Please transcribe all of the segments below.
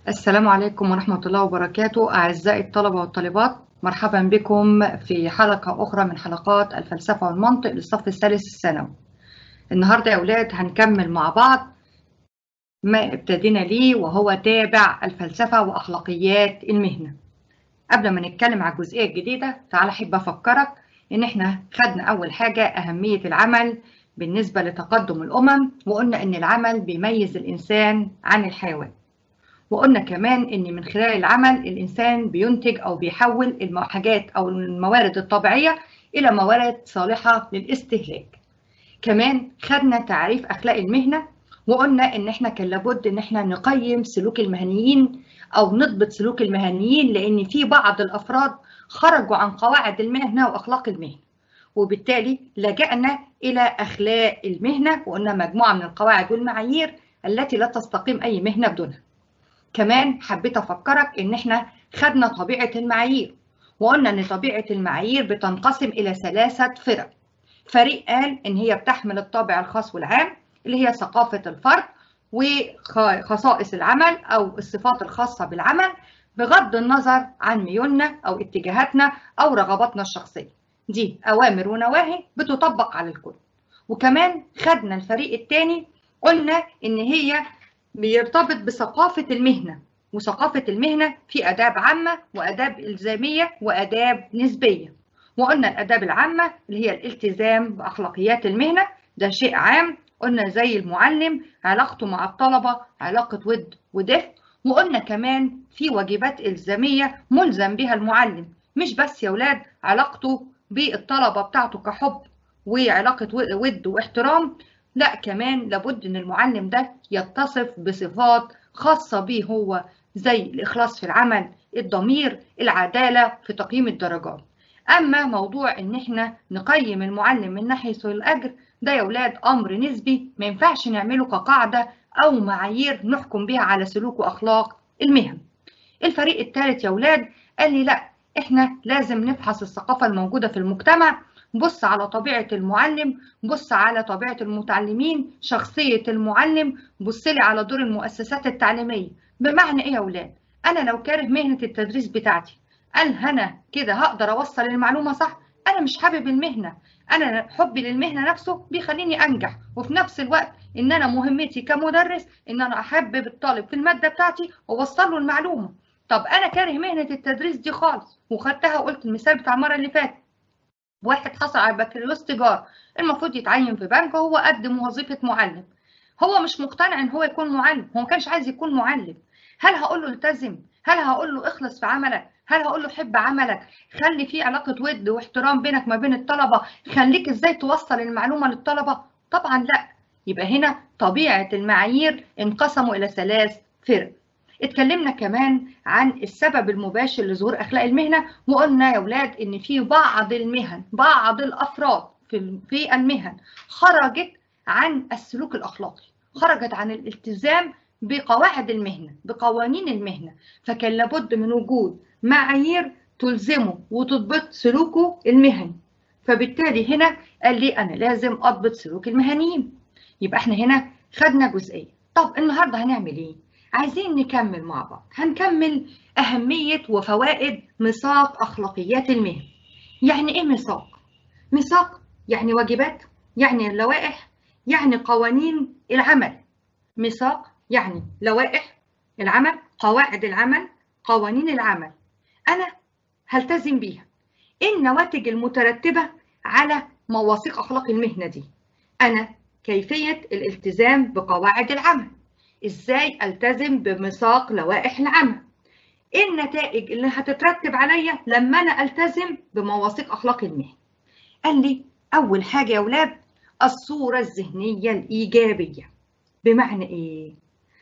السلام عليكم ورحمة الله وبركاته أعزائي الطلبة والطالبات مرحبا بكم في حلقة أخرى من حلقات الفلسفة والمنطق للصف الثالث الثانوي النهاردة يا أولاد هنكمل مع بعض ما ابتدينا ليه وهو تابع الفلسفة وأخلاقيات المهنة قبل ما نتكلم على الجزئية الجديدة تعال أحب أفكرك إن إحنا خدنا أول حاجة أهمية العمل بالنسبة لتقدم الأمم وقلنا إن العمل بيميز الإنسان عن الحيوان وقلنا كمان ان من خلال العمل الانسان بينتج او بيحول الحاجات او الموارد الطبيعيه الى موارد صالحه للاستهلاك. كمان خدنا تعريف اخلاق المهنه وقلنا ان احنا كان لابد ان احنا نقيم سلوك المهنيين او نضبط سلوك المهنيين لان في بعض الافراد خرجوا عن قواعد المهنه واخلاق المهنه. وبالتالي لجأنا الى اخلاق المهنه وقلنا مجموعه من القواعد والمعايير التي لا تستقيم اي مهنه بدونها. كمان حبيت افكرك ان احنا خدنا طبيعه المعايير وقلنا ان طبيعه المعايير بتنقسم الى ثلاثه فرق فريق قال ان هي بتحمل الطابع الخاص والعام اللي هي ثقافه الفرد وخصائص العمل او الصفات الخاصه بالعمل بغض النظر عن ميولنا او اتجاهاتنا او رغباتنا الشخصيه دي اوامر ونواهي بتطبق على الكل وكمان خدنا الفريق الثاني قلنا ان هي بيرتبط بثقافة المهنة وثقافة المهنة في آداب عامة وآداب إلزامية وآداب نسبية وقلنا الآداب العامة اللي هي الالتزام بأخلاقيات المهنة ده شيء عام قلنا زي المعلم علاقته مع الطلبة علاقة ود ودفء وقلنا كمان في واجبات إلزامية ملزم بها المعلم مش بس يا ولاد علاقته بالطلبة بتاعته كحب وعلاقة ود واحترام لا كمان لابد ان المعلم ده يتصف بصفات خاصة به هو زي الإخلاص في العمل الضمير العدالة في تقييم الدرجات أما موضوع إن إحنا نقيم المعلم من ناحية الأجر ده يا ولاد أمر نسبي ما ينفعش نعمله كقاعدة أو معايير نحكم بها على سلوك وأخلاق المهن الفريق الثالث يا ولاد قال لي لا إحنا لازم نفحص الثقافة الموجودة في المجتمع بص على طبيعة المعلم بص على طبيعة المتعلمين شخصية المعلم بص لي على دور المؤسسات التعليمية بمعنى ايه يا ولاد انا لو كاره مهنة التدريس بتاعتي قال انا كده هقدر اوصل المعلومة صح انا مش حابب المهنة انا حبي للمهنة نفسه بيخليني انجح وفي نفس الوقت ان انا مهمتي كمدرس ان انا احبب الطالب في المادة بتاعتي واوصل له المعلومة طب انا كاره مهنة التدريس دي خالص وخدتها وقلت المثال بتاع المرة اللي فاتت واحد حصل على بكالوريوس تجاره المفروض يتعين في بنك وهو قدم وظيفه معلم هو مش مقتنع ان هو يكون معلم هو ما كانش عايز يكون معلم هل هقول له التزم هل هقول له اخلص في عملك هل هقول له حب عملك خلي في علاقه ود واحترام بينك ما بين الطلبه خليك ازاي توصل المعلومه للطلبه طبعا لا يبقى هنا طبيعه المعايير انقسموا الى ثلاث فرق اتكلمنا كمان عن السبب المباشر لظهور اخلاق المهنه وقلنا يا اولاد ان في بعض المهن بعض الافراد في في المهن خرجت عن السلوك الاخلاقي خرجت عن الالتزام بقواعد المهنه بقوانين المهنه فكان لابد من وجود معايير تلزمه وتضبط سلوكه المهني فبالتالي هنا قال لي انا لازم اضبط سلوك المهنيين يبقى احنا هنا خدنا جزئيه طب النهارده هنعمل ايه عايزين نكمل مع بعض هنكمل أهمية وفوائد ميثاق أخلاقيات المهن يعني إيه ميثاق؟ ميثاق يعني واجبات يعني لوائح يعني قوانين العمل ميثاق يعني لوائح العمل قواعد العمل قوانين العمل أنا هلتزم بيها إيه النواتج المترتبة على مواثيق أخلاق المهنة دي أنا كيفية الالتزام بقواعد العمل ازاي التزم بميثاق لوائح العمل ايه النتائج اللي هتترتب عليا لما انا التزم بمواثيق اخلاق المهنه قال لي اول حاجه يا اولاد الصوره الذهنيه الايجابيه بمعنى ايه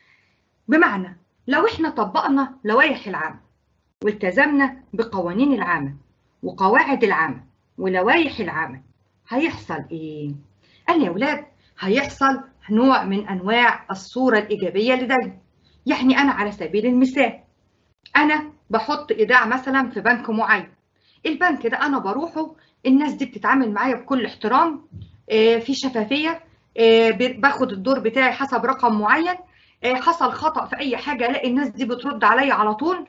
بمعنى لو احنا طبقنا لوائح العمل والتزمنا بقوانين العمل وقواعد العمل ولوائح العمل هيحصل ايه قال لي يا اولاد هيحصل نوع من انواع الصوره الايجابيه لدي يعني انا على سبيل المثال انا بحط ايداع مثلا في بنك معين البنك ده انا بروحه الناس دي بتتعامل معايا بكل احترام في شفافيه باخد الدور بتاعي حسب رقم معين حصل خطا في اي حاجه الاقي الناس دي بترد عليا على طول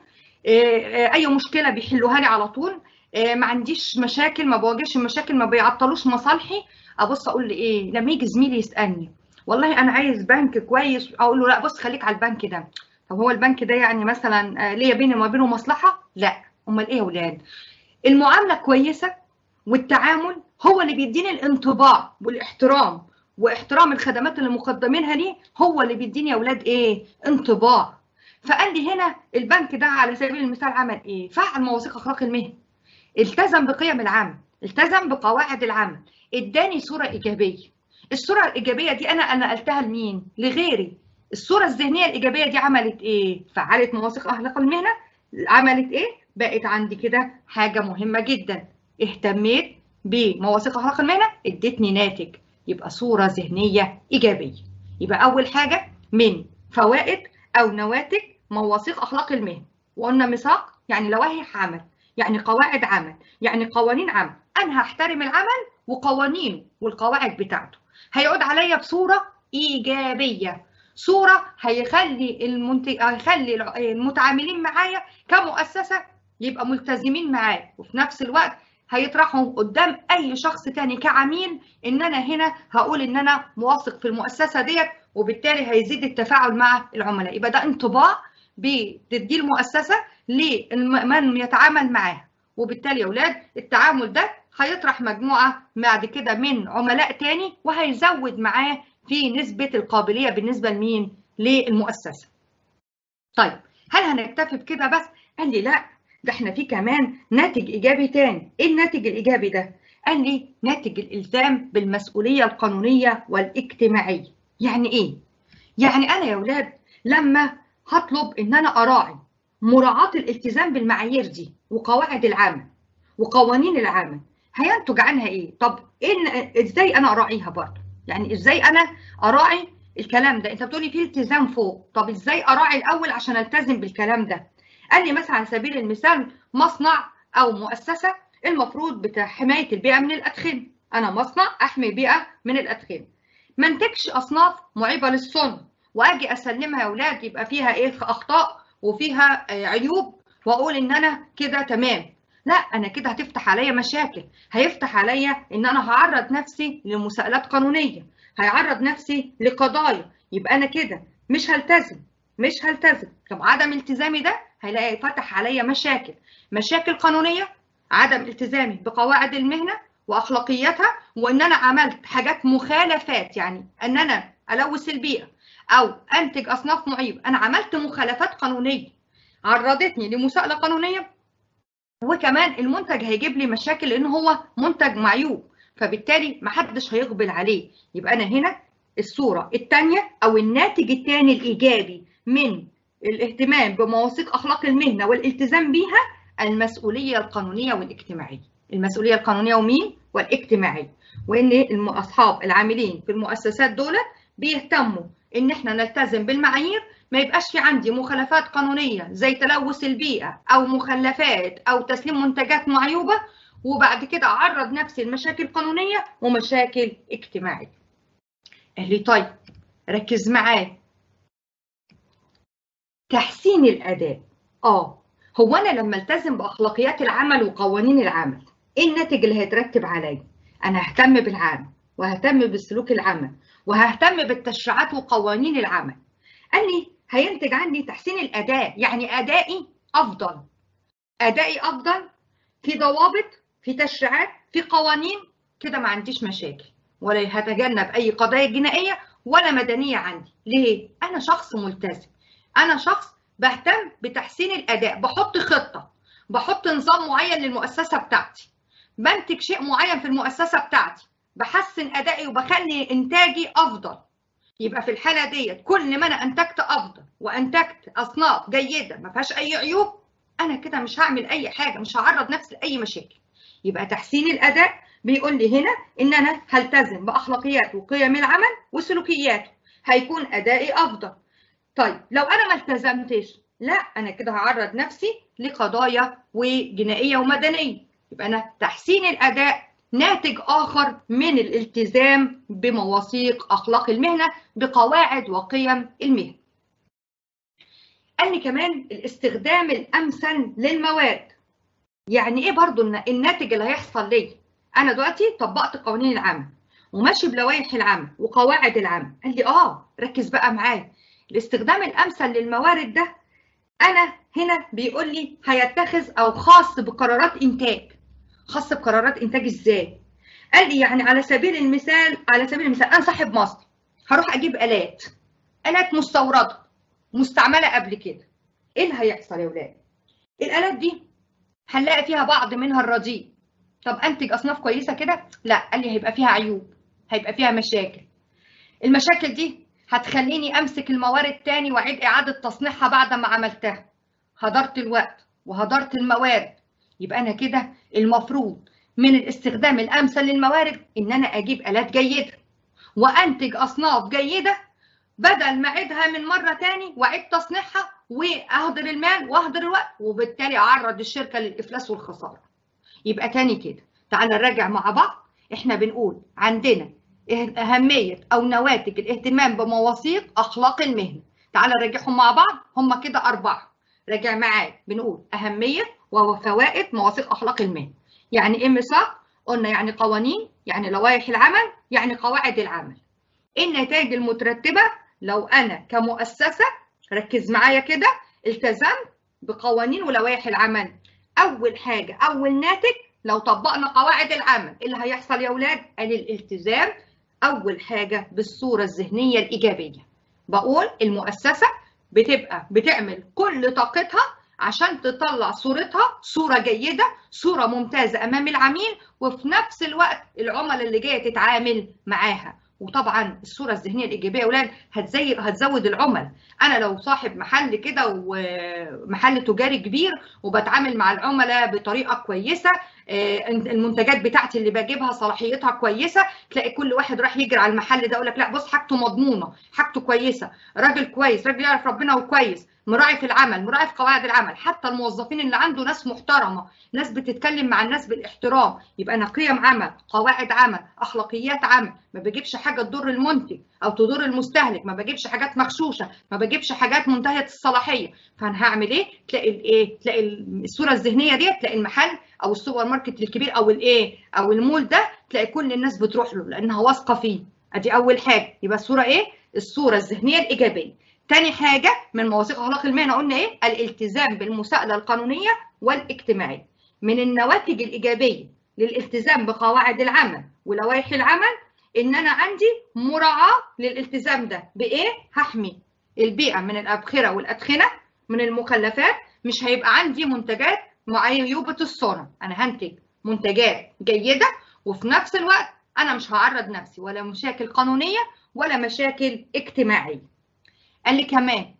اي مشكله بيحلوها لي على طول ما عنديش مشاكل ما بواجهش مشاكل ما بيعطلوش مصالحي ابص اقول لي ايه لما يجي زميلي يسالني والله انا عايز بنك كويس اقول له لا بص خليك على البنك ده طب هو البنك ده يعني مثلا ليا بيني وما بينه مصلحه لا امال ايه يا ولاد المعامله كويسه والتعامل هو اللي بيديني الانطباع والاحترام واحترام الخدمات اللي مقدمينها لي هو اللي بيديني يا اولاد ايه انطباع فقال لي هنا البنك ده على سبيل المثال عمل ايه فعل مواثيق اخلاق المهنه التزم بقيم العمل التزم بقواعد العمل اداني صوره ايجابيه الصوره الايجابيه دي انا نقلتها لمين لغيري الصوره الذهنيه الايجابيه دي عملت ايه فعلت مواثيق اخلاق المهنه عملت ايه بقت عندي كده حاجه مهمه جدا اهتميت بمواثيق اخلاق المهنه ادتني ناتج يبقى صوره ذهنيه ايجابيه يبقى اول حاجه من فوائد او نواتج مواثيق اخلاق المهنه وقلنا ميثاق يعني لوائح عمل يعني قواعد عمل يعني قوانين عمل انا هحترم العمل وقوانينه والقواعد بتاعته هيعود عليا بصوره ايجابيه صوره هيخلي المنتج هيخلي المتعاملين معايا كمؤسسه يبقى ملتزمين معايا وفي نفس الوقت هيطرحوا قدام اي شخص تاني كعميل ان انا هنا هقول ان انا موثق في المؤسسه ديت وبالتالي هيزيد التفاعل مع العملاء يبقى ده انطباع بتدي المؤسسه لمن يتعامل معاها وبالتالي يا اولاد التعامل ده هيطرح مجموعه بعد كده من عملاء تاني وهيزود معاه في نسبه القابليه بالنسبه لمين للمؤسسه طيب هل هنكتفي بكده بس قال لي لا ده احنا في كمان ناتج ايجابي تاني ايه الناتج الايجابي ده قال لي ناتج الالزام بالمسؤوليه القانونيه والاجتماعيه يعني ايه يعني انا يا اولاد لما هطلب ان انا اراعي مراعاه الالتزام بالمعايير دي وقواعد العمل وقوانين العمل هينتج عنها ايه طب إيه ازاي انا اراعيها برضه يعني ازاي انا اراعي الكلام ده انت بتقولي في التزام فوق طب ازاي اراعي الاول عشان التزم بالكلام ده قال لي مثلا على سبيل المثال مصنع او مؤسسه المفروض بتاع حمايه البيئه من الادخنه انا مصنع احمي البيئه من الادخنه ما انتجش اصناف معيبه للصنع واجي اسلمها يا اولاد يبقى فيها ايه اخطاء وفيها عيوب واقول ان انا كده تمام لا انا كده هتفتح عليا مشاكل هيفتح عليا ان انا هعرض نفسي لمساءلات قانونيه هيعرض نفسي لقضايا يبقى انا كده مش هلتزم مش هلتزم طب عدم التزامي ده هيلاقي فتح عليا مشاكل مشاكل قانونيه عدم التزامي بقواعد المهنه واخلاقياتها وان انا عملت حاجات مخالفات يعني ان انا الوث البيئه او انتج اصناف معيبه انا عملت مخالفات قانونيه عرضتني لمساءله قانونيه وكمان المنتج هيجيب لي مشاكل لان هو منتج معيوب فبالتالي محدش هيقبل عليه يبقى انا هنا الصوره الثانيه او الناتج الثاني الايجابي من الاهتمام بمواثيق اخلاق المهنه والالتزام بيها المسؤوليه القانونيه والاجتماعيه المسؤوليه القانونيه ومين والاجتماعيه وان اصحاب العاملين في المؤسسات دول بيهتموا ان احنا نلتزم بالمعايير ما يبقاش في عندي مخالفات قانونيه زي تلوث البيئه او مخلفات او تسليم منتجات معيوبه وبعد كده اعرض نفسي لمشاكل قانونيه ومشاكل اجتماعيه. قال لي طيب ركز معايا. تحسين الاداء. اه هو انا لما التزم باخلاقيات العمل وقوانين العمل ايه الناتج اللي هيترتب عليا؟ انا ههتم بالعمل وههتم بالسلوك العمل وههتم بالتشريعات وقوانين العمل. قال لي هينتج عندي تحسين الاداء يعني ادائي افضل ادائي افضل في ضوابط في تشريعات في قوانين كده ما عنديش مشاكل ولا هتجنب اي قضايا جنائيه ولا مدنيه عندي ليه انا شخص ملتزم انا شخص بهتم بتحسين الاداء بحط خطه بحط نظام معين للمؤسسه بتاعتي بنتج شيء معين في المؤسسه بتاعتي بحسن ادائي وبخلي انتاجي افضل يبقى في الحاله ديت كل ما انا انتجت افضل وانتجت اصناف جيده ما فيهاش اي عيوب انا كده مش هعمل اي حاجه مش هعرض نفسي لاي مشاكل يبقى تحسين الاداء بيقول لي هنا ان انا هلتزم باخلاقيات وقيم العمل وسلوكياته هيكون ادائي افضل طيب لو انا ما التزمتش لا انا كده هعرض نفسي لقضايا وجنائيه ومدنيه يبقى انا تحسين الاداء ناتج آخر من الالتزام بمواثيق أخلاق المهنة بقواعد وقيم المهنة قال لي كمان الاستخدام الامثل للمواد يعني ايه برضو الناتج اللي هيحصل لي انا دلوقتي طبقت قوانين العمل وماشي بلوائح العمل وقواعد العمل قال لي اه ركز بقى معايا الاستخدام الامثل للموارد ده انا هنا بيقول لي هيتخذ او خاص بقرارات انتاج خاص بقرارات انتاج ازاي قال لي يعني على سبيل المثال على سبيل المثال انا صاحب مصنع هروح اجيب الات الات مستورده مستعمله قبل كده ايه اللي هيحصل يا ولاد الالات دي هنلاقي فيها بعض منها الرديء طب انتج اصناف كويسه كده لا قال لي هيبقى فيها عيوب هيبقى فيها مشاكل المشاكل دي هتخليني امسك الموارد تاني واعيد اعاده تصنيعها بعد ما عملتها هدرت الوقت وهدرت الموارد يبقى انا كده المفروض من الاستخدام الامثل للموارد ان انا اجيب الات جيده وانتج اصناف جيده بدل ما اعيدها من مره تاني واعيد تصنيعها واهدر المال واهدر الوقت وبالتالي اعرض الشركه للافلاس والخساره يبقى تاني كده تعال نراجع مع بعض احنا بنقول عندنا اهميه او نواتج الاهتمام بمواثيق اخلاق المهنه تعال نراجعهم مع بعض هم كده اربعه راجع معايا بنقول اهميه وفوائد مواثيق اخلاق المهنه يعني ايه ميثاق قلنا يعني قوانين يعني لوائح العمل يعني قواعد العمل النتائج المترتبه لو انا كمؤسسه ركز معايا كده التزمت بقوانين ولوائح العمل اول حاجه اول ناتج لو طبقنا قواعد العمل اللي هيحصل يا اولاد قال الالتزام اول حاجه بالصوره الذهنيه الايجابيه بقول المؤسسه بتبقى بتعمل كل طاقتها عشان تطلع صورتها صوره جيده صوره ممتازه امام العميل وفي نفس الوقت العملاء اللي جايه تتعامل معاها وطبعا الصوره الذهنيه الايجابيه يا اولاد هتزي هتزود العملاء انا لو صاحب محل كده ومحل تجاري كبير وبتعامل مع العملاء بطريقه كويسه المنتجات بتاعتي اللي بجيبها صلاحيتها كويسه تلاقي كل واحد راح يجري على المحل ده يقول لك لا بص حاجته مضمونه حاجته كويسه راجل كويس راجل يعرف ربنا وكويس مراعي في العمل مراعي في قواعد العمل حتى الموظفين اللي عنده ناس محترمه ناس بتتكلم مع الناس بالاحترام يبقى انا قيم عمل قواعد عمل اخلاقيات عمل ما بجيبش حاجه تضر المنتج او تضر المستهلك ما بجيبش حاجات مغشوشه ما بجيبش حاجات منتهيه الصلاحيه فانا هعمل ايه تلاقي الايه تلاقي الصوره الذهنيه دي تلاقي المحل او السوبر ماركت الكبير او الايه او المول ده تلاقي كل الناس بتروح له لانها واثقه فيه ادي اول حاجه يبقى الصوره ايه الصوره الذهنيه الايجابيه تاني حاجه من مواثيق اخلاق المهنه قلنا ايه الالتزام بالمساءله القانونيه والاجتماعيه من النواتج الايجابيه للالتزام بقواعد العمل ولوائح العمل ان انا عندي مراعاه للالتزام ده بايه هحمي البيئه من الابخره والادخنه من المخلفات مش هيبقى عندي منتجات معيوبه الصنع انا هنتج منتجات جيده وفي نفس الوقت انا مش هعرض نفسي ولا مشاكل قانونيه ولا مشاكل اجتماعيه قال لي كمان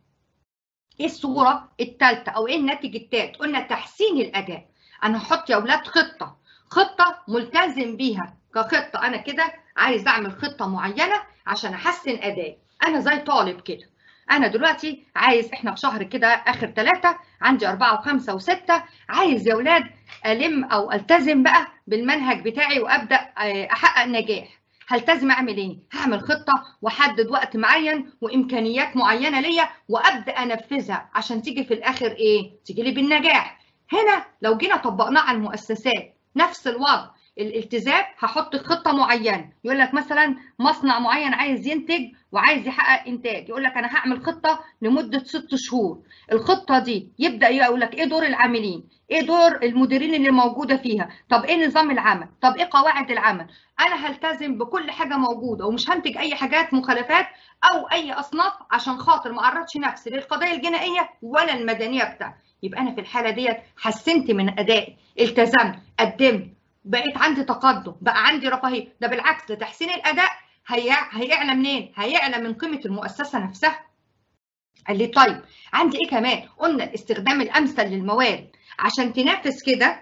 ايه الصوره الثالثه او ايه الناتج الثالث قلنا تحسين الاداء انا هحط يا اولاد خطه خطه ملتزم بيها كخطه انا كده عايز اعمل خطه معينه عشان احسن ادائي انا زي طالب كده انا دلوقتي عايز احنا في شهر كده اخر ثلاثة عندي أربعة وخمسة وستة عايز يا اولاد الم او التزم بقى بالمنهج بتاعي وابدا احقق نجاح هلتزم اعمل ايه؟ هعمل خطه واحدد وقت معين وامكانيات معينه ليا وابدا انفذها عشان تيجي في الاخر ايه؟ تيجي لي بالنجاح. هنا لو جينا طبقناه على المؤسسات نفس الوضع الالتزام هحط خطه معينه يقول لك مثلا مصنع معين عايز ينتج وعايز يحقق انتاج يقول لك انا هعمل خطه لمده ست شهور الخطه دي يبدا يقول لك ايه دور العاملين ايه دور المديرين اللي موجوده فيها طب ايه نظام العمل طب ايه قواعد العمل انا هلتزم بكل حاجه موجوده ومش هنتج اي حاجات مخالفات او اي اصناف عشان خاطر ما اعرضش نفسي للقضايا الجنائيه ولا المدنيه بتاعتي يبقى انا في الحاله ديت حسنت من ادائي التزمت قدمت بقيت عندي تقدم بقى عندي رفاهيه ده بالعكس ده تحسين الاداء هي... هيعلى منين هيعلى من قيمه المؤسسه نفسها قال لي طيب عندي ايه كمان قلنا الاستخدام الامثل للموارد عشان تنافس كده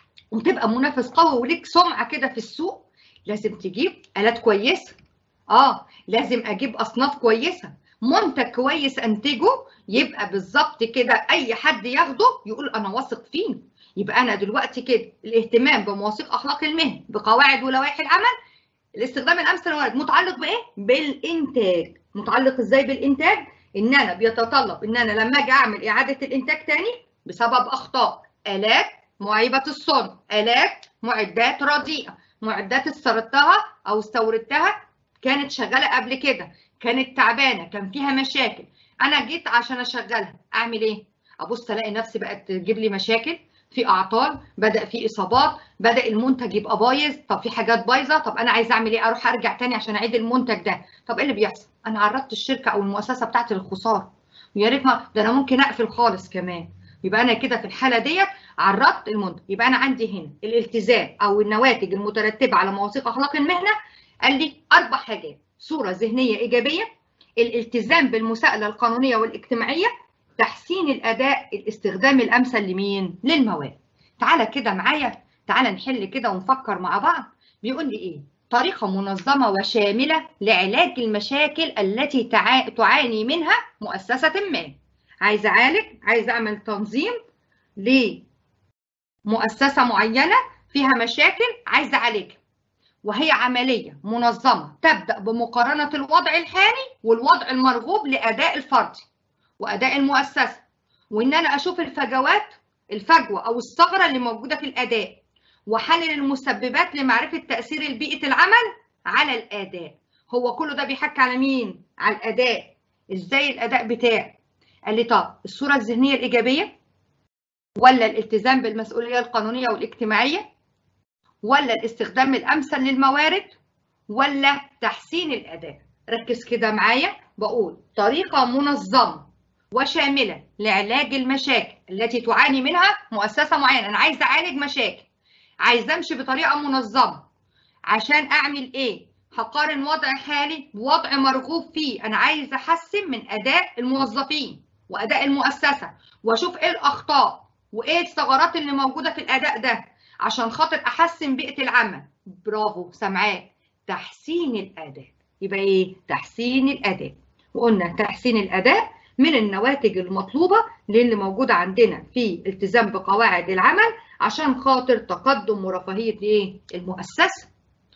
وتبقى منافس قوي وليك سمعه كده في السوق لازم تجيب الات كويسه اه لازم اجيب اصناف كويسه منتج كويس انتجه يبقى بالظبط كده اي حد ياخده يقول انا واثق فيه يبقى انا دلوقتي كده الاهتمام بمواثيق اخلاق المهن بقواعد ولوائح العمل الاستخدام الامثل للموارد متعلق بايه بالانتاج متعلق ازاي بالانتاج ان انا بيتطلب ان انا لما اجي اعمل اعاده الانتاج تاني بسبب اخطاء الات معيبه الصنع الات معدات رديئه معدات استردتها او استوردتها كانت شغاله قبل كده كانت تعبانه كان فيها مشاكل انا جيت عشان اشغلها اعمل ايه ابص الاقي نفسي بقت تجيب لي مشاكل في اعطال بدا في اصابات بدا المنتج يبقى بايظ طب في حاجات بايظه طب انا عايز اعمل ايه اروح ارجع تاني عشان اعيد المنتج ده طب ايه اللي بيحصل انا عرضت الشركه او المؤسسه بتاعتي للخساره ويا ريت ما ده انا ممكن اقفل خالص كمان يبقى انا كده في الحاله ديت عرضت المنتج يبقى انا عندي هنا الالتزام او النواتج المترتبه على مواثيق اخلاق المهنه قال لي اربع حاجات صوره ذهنيه ايجابيه الالتزام بالمساءله القانونيه والاجتماعيه تحسين الاداء الاستخدام الامثل لمين للمواد تعالى كده معايا تعالى نحل كده ونفكر مع بعض بيقول لي ايه طريقه منظمه وشامله لعلاج المشاكل التي تع... تعاني منها مؤسسه ما عايز اعالج عايز اعمل تنظيم لمؤسسه معينه فيها مشاكل عايز اعالجها وهي عمليه منظمه تبدا بمقارنه الوضع الحالي والوضع المرغوب لاداء الفردي واداء المؤسسه وان انا اشوف الفجوات الفجوه او الثغره اللي موجوده في الاداء واحلل المسببات لمعرفه تاثير البيئه العمل على الاداء هو كله ده بيحكي على مين على الاداء ازاي الاداء بتاعي قال لي طب الصوره الذهنيه الايجابيه ولا الالتزام بالمسؤوليه القانونيه والاجتماعيه ولا الاستخدام الامثل للموارد ولا تحسين الاداء ركز كده معايا بقول طريقه منظمه وشامله لعلاج المشاكل التي تعاني منها مؤسسه معينه انا عايزه اعالج مشاكل عايزه امشي بطريقه منظمه عشان اعمل ايه هقارن وضع حالي بوضع مرغوب فيه انا عايزه احسن من اداء الموظفين واداء المؤسسه واشوف ايه الاخطاء وايه الثغرات اللي موجوده في الاداء ده عشان خاطر احسن بيئه العمل برافو سامعاك تحسين الاداء يبقى ايه تحسين الاداء وقلنا تحسين الاداء من النواتج المطلوبه للي موجوده عندنا في التزام بقواعد العمل عشان خاطر تقدم ورفاهيه ايه المؤسسه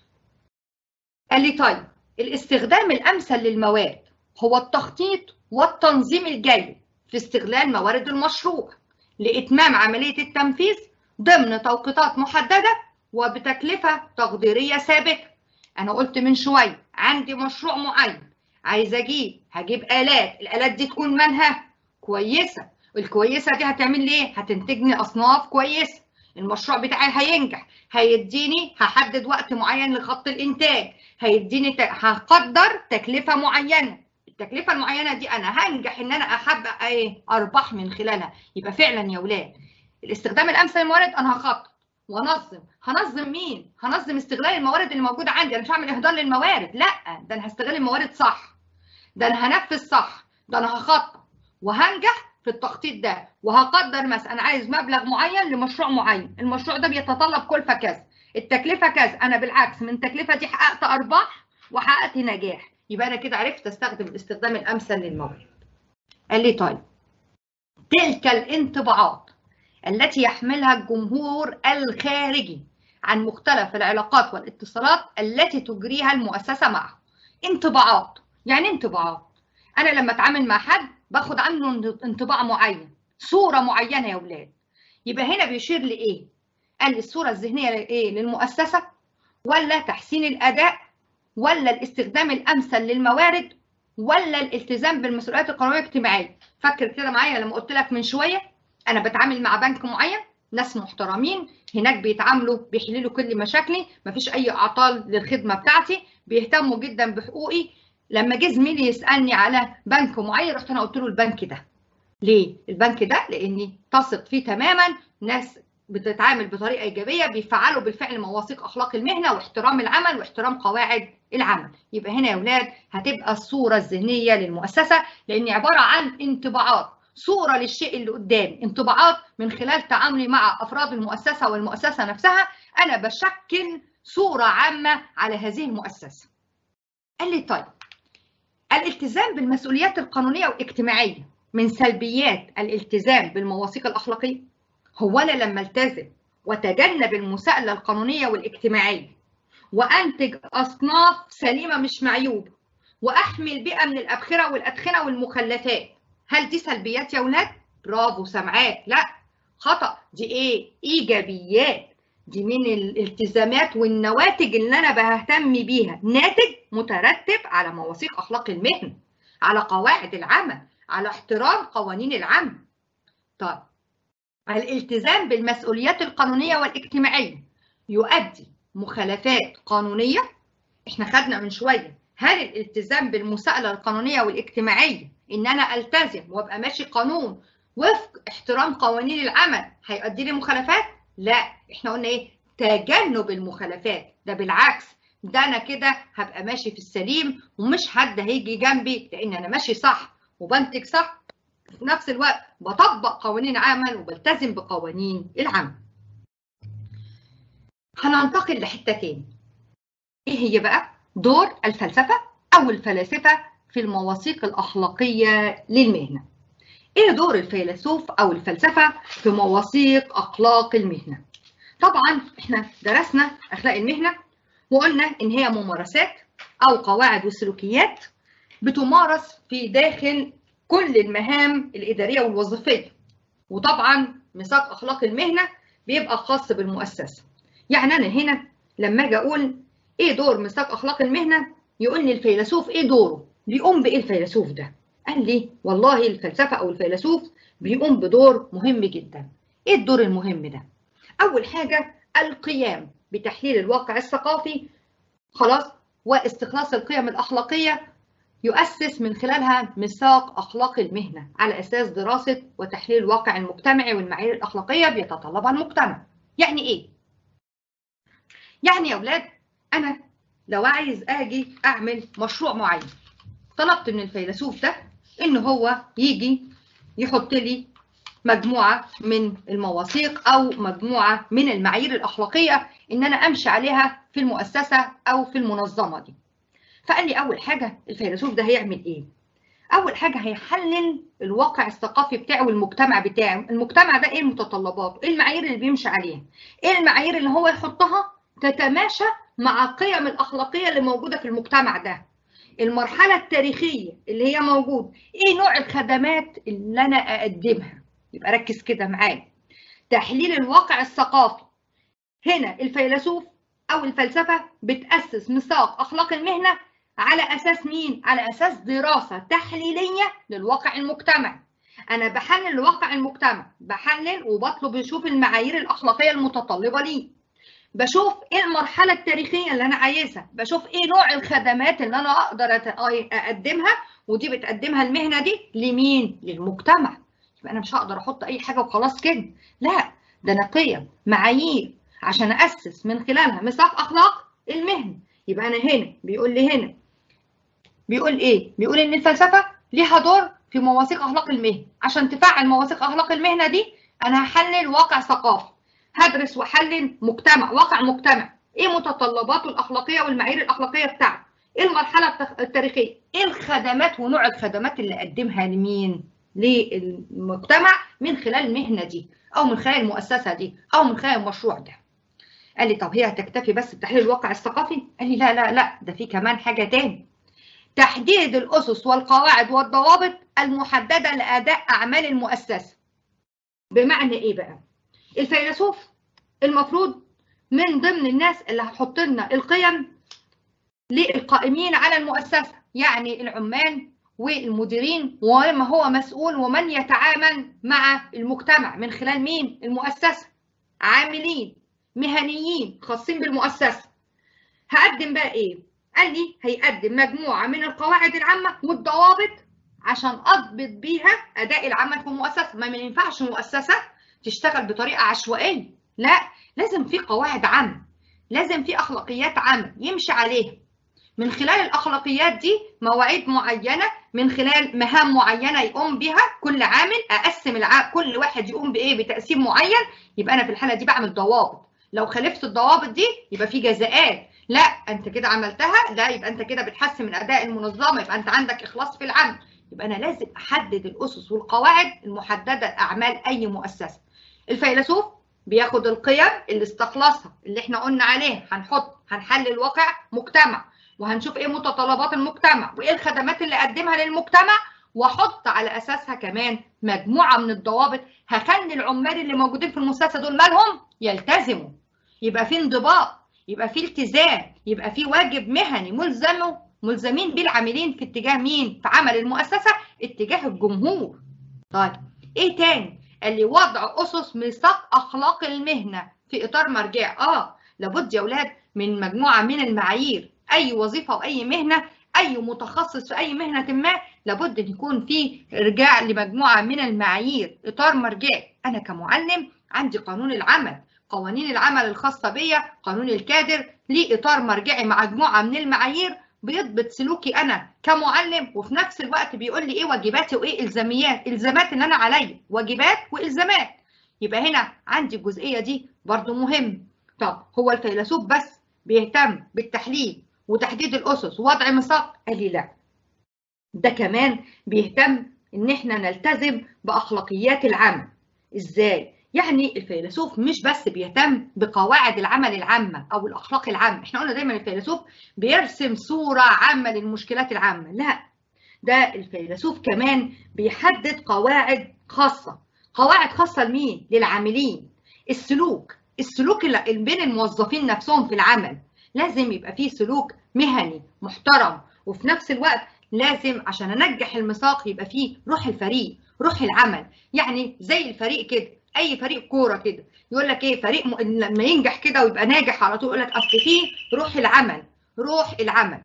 قال لي طيب الاستخدام الامثل للمواد هو التخطيط والتنظيم الجيد في استغلال موارد المشروع لاتمام عمليه التنفيذ ضمن توقيتات محدده وبتكلفه تقديريه ثابته انا قلت من شويه عندي مشروع معين عايزه اجيب هجيب الات الالات دي تكون منها كويسه الكويسه دي هتعمل لي ايه هتنتجني اصناف كويسه المشروع بتاعي هينجح هيديني هحدد وقت معين لخط الانتاج هيديني ت... هقدر تكلفه معينه التكلفه المعينه دي انا هنجح ان انا احقق ايه ارباح من خلالها يبقى فعلا يا اولاد الاستخدام الامثل للموارد انا هخطط وانظم هنظم مين هنظم استغلال الموارد اللي موجوده عندي انا مش هعمل اهدار للموارد لا ده انا هستغل الموارد صح ده انا هنفذ صح ده انا هخطط وهنجح في التخطيط ده وهقدر مثلا انا عايز مبلغ معين لمشروع معين المشروع ده بيتطلب كلفه كذا التكلفه كذا انا بالعكس من التكلفه دي حققت ارباح وحققت نجاح يبقى انا كده عرفت استخدم الاستخدام الامثل للموارد قال لي طيب تلك الانطباعات التي يحملها الجمهور الخارجي عن مختلف العلاقات والاتصالات التي تجريها المؤسسه معه انطباعات يعني انطباعات انا لما اتعامل مع حد باخد عنه انطباع معين صوره معينه يا اولاد يبقى هنا بيشير لايه قال لي الصوره الذهنيه لايه للمؤسسه ولا تحسين الاداء ولا الاستخدام الامثل للموارد ولا الالتزام بالمسؤوليات القانونيه والاجتماعيه فكر كده معايا لما قلت لك من شويه انا بتعامل مع بنك معين ناس محترمين هناك بيتعاملوا بيحللوا كل مشاكلي مفيش اي اعطال للخدمه بتاعتي بيهتموا جدا بحقوقي لما جه زميلي يسالني على بنك معين رحت انا قلت له البنك ده ليه البنك ده لاني تثق فيه تماما ناس بتتعامل بطريقه ايجابيه بيفعلوا بالفعل مواثيق اخلاق المهنه واحترام العمل واحترام قواعد العمل يبقى هنا يا اولاد هتبقى الصوره الذهنيه للمؤسسه لان عباره عن انطباعات صوره للشيء اللي قدامي انطباعات من خلال تعاملي مع افراد المؤسسه والمؤسسه نفسها انا بشكل صوره عامه على هذه المؤسسه قال لي طيب الالتزام بالمسؤوليات القانونيه والاجتماعيه من سلبيات الالتزام بالمواثيق الاخلاقيه هو انا لما التزم وتجنب المساءله القانونيه والاجتماعيه وانتج اصناف سليمه مش معيوبه واحمي البيئه من الابخره والادخنه والمخلفات هل دي سلبيات يا ولاد برافو سامعاك لا خطا دي ايه ايجابيات دي من الالتزامات والنواتج اللي انا بهتم بيها ناتج مترتب على مواثيق اخلاق المهنه على قواعد العمل على احترام قوانين العمل طيب الالتزام بالمسؤوليات القانونيه والاجتماعيه يؤدي مخالفات قانونيه احنا خدنا من شويه هل الالتزام بالمساءله القانونيه والاجتماعيه ان انا التزم وابقى ماشي قانون وفق احترام قوانين العمل هيؤدي لي مخالفات لا احنا قلنا ايه تجنب المخالفات ده بالعكس ده انا كده هبقى ماشي في السليم ومش حد هيجي جنبي لان انا ماشي صح وبنتج صح في نفس الوقت بطبق قوانين العمل وبلتزم بقوانين العمل هننتقل لحته تاني ايه هي بقى دور الفلسفه او الفلاسفه في المواثيق الاخلاقيه للمهنه ايه دور الفيلسوف او الفلسفه في مواثيق اخلاق المهنه طبعا احنا درسنا اخلاق المهنه وقلنا ان هي ممارسات او قواعد وسلوكيات بتمارس في داخل كل المهام الاداريه والوظيفيه وطبعا ميثاق اخلاق المهنه بيبقى خاص بالمؤسسه يعني انا هنا لما اجي اقول ايه دور ميثاق اخلاق المهنه يقول لي الفيلسوف ايه دوره بيقوم بايه الفيلسوف ده قال لي والله الفلسفه او الفيلسوف بيقوم بدور مهم جدا ايه الدور المهم ده اول حاجه القيام بتحليل الواقع الثقافي خلاص واستخلاص القيم الاخلاقيه يؤسس من خلالها ميثاق اخلاق المهنه على اساس دراسه وتحليل الواقع المجتمعي والمعايير الاخلاقيه بيتطلبها المجتمع يعني ايه يعني يا اولاد انا لو عايز اجي اعمل مشروع معين طلبت من الفيلسوف ده ان هو يجي يحط لي مجموعه من المواثيق او مجموعه من المعايير الاخلاقيه ان انا امشي عليها في المؤسسه او في المنظمه دي فقال لي اول حاجه الفيلسوف ده هيعمل ايه اول حاجه هيحلل الواقع الثقافي بتاعه والمجتمع بتاعه المجتمع ده ايه المتطلبات ايه المعايير اللي بيمشي عليها ايه المعايير اللي هو يحطها تتماشى مع القيم الاخلاقيه اللي موجوده في المجتمع ده المرحله التاريخيه اللي هي موجود ايه نوع الخدمات اللي انا اقدمها يبقى ركز كده معايا تحليل الواقع الثقافي هنا الفيلسوف او الفلسفه بتاسس ميثاق اخلاق المهنه على اساس مين على اساس دراسه تحليليه للواقع المجتمعي انا بحلل الواقع المجتمع بحلل وبطلب اشوف المعايير الاخلاقيه المتطلبه ليه بشوف ايه المرحله التاريخيه اللي انا عايزها بشوف ايه نوع الخدمات اللي انا اقدر اقدمها ودي بتقدمها المهنه دي لمين للمجتمع يبقى انا مش هقدر احط اي حاجه وخلاص كده لا ده انا قيم معايير عشان اسس من خلالها ميثاق اخلاق المهنه يبقى انا هنا بيقول لي هنا بيقول ايه بيقول ان الفلسفه ليها دور في مواثيق اخلاق المهنه عشان تفعل مواثيق اخلاق المهنه دي انا هحلل واقع ثقافي هدرس واحلل مجتمع واقع مجتمع ايه متطلباته الاخلاقيه والمعايير الاخلاقيه بتاعته ايه المرحله التاريخيه ايه الخدمات ونوع الخدمات اللي اقدمها لمين للمجتمع من خلال المهنه دي او من خلال المؤسسه دي او من خلال المشروع ده قال لي طب هي هتكتفي بس بتحليل الواقع الثقافي قال لي لا لا لا ده في كمان حاجه تاني تحديد الاسس والقواعد والضوابط المحدده لاداء اعمال المؤسسه بمعنى ايه بقى الفيلسوف المفروض من ضمن الناس اللي هتحط لنا القيم للقائمين على المؤسسه يعني العمال والمديرين وما هو مسؤول ومن يتعامل مع المجتمع من خلال مين المؤسسه عاملين مهنيين خاصين بالمؤسسه هقدم بقى ايه قال لي هيقدم مجموعه من القواعد العامه والضوابط عشان اضبط بيها اداء العمل في المؤسسه ما ينفعش مؤسسه تشتغل بطريقه عشوائيه لا لازم في قواعد عامه لازم في اخلاقيات عامه يمشي عليها من خلال الاخلاقيات دي مواعيد معينه من خلال مهام معينه يقوم بها كل عامل اقسم الع... كل واحد يقوم بايه بتقسيم معين يبقى انا في الحاله دي بعمل ضوابط لو خالفت الضوابط دي يبقى في جزاءات لا انت كده عملتها لا يبقى انت كده بتحسن من اداء المنظمه يبقى انت عندك اخلاص في العمل يبقى انا لازم احدد الاسس والقواعد المحدده لاعمال اي مؤسسه الفيلسوف بياخد القيم اللي استخلصها اللي احنا قلنا عليها هنحط هنحلل واقع مجتمع وهنشوف ايه متطلبات المجتمع وايه الخدمات اللي اقدمها للمجتمع واحط على اساسها كمان مجموعه من الضوابط هخلي العمال اللي موجودين في المؤسسه دول مالهم يلتزموا يبقى في انضباط يبقى في التزام يبقى في واجب مهني ملزمه ملزمين بيه العاملين في اتجاه مين في عمل المؤسسه اتجاه الجمهور طيب ايه تاني قال لي وضع اسس ميثاق اخلاق المهنه في اطار مرجع اه لابد يا اولاد من مجموعه من المعايير اي وظيفه واي مهنه اي متخصص في اي مهنه ما لابد ان يكون في ارجاع لمجموعه من المعايير اطار مرجعي انا كمعلم عندي قانون العمل قوانين العمل الخاصه بيا قانون الكادر ليه اطار مرجعي مع مجموعه من المعايير بيضبط سلوكي انا كمعلم وفي نفس الوقت بيقول لي ايه واجباتي وايه الزاميات الزامات اللي انا عليا واجبات والزامات يبقى هنا عندي الجزئيه دي برضو مهم طب هو الفيلسوف بس بيهتم بالتحليل وتحديد الاسس ووضع ميثاق قال لي لا ده كمان بيهتم ان احنا نلتزم باخلاقيات العمل ازاي يعني الفيلسوف مش بس بيهتم بقواعد العمل العامه او الاخلاق العامه احنا قلنا دايما الفيلسوف بيرسم صوره عامه للمشكلات العامه لا ده الفيلسوف كمان بيحدد قواعد خاصه قواعد خاصه لمين للعاملين السلوك السلوك اللي بين الموظفين نفسهم في العمل لازم يبقى فيه سلوك مهني محترم وفي نفس الوقت لازم عشان انجح المساق يبقى فيه روح الفريق روح العمل يعني زي الفريق كده اي فريق كوره كده يقول لك ايه فريق م... لما ينجح كده ويبقى ناجح على طول يقول لك اصل فيه روح العمل روح العمل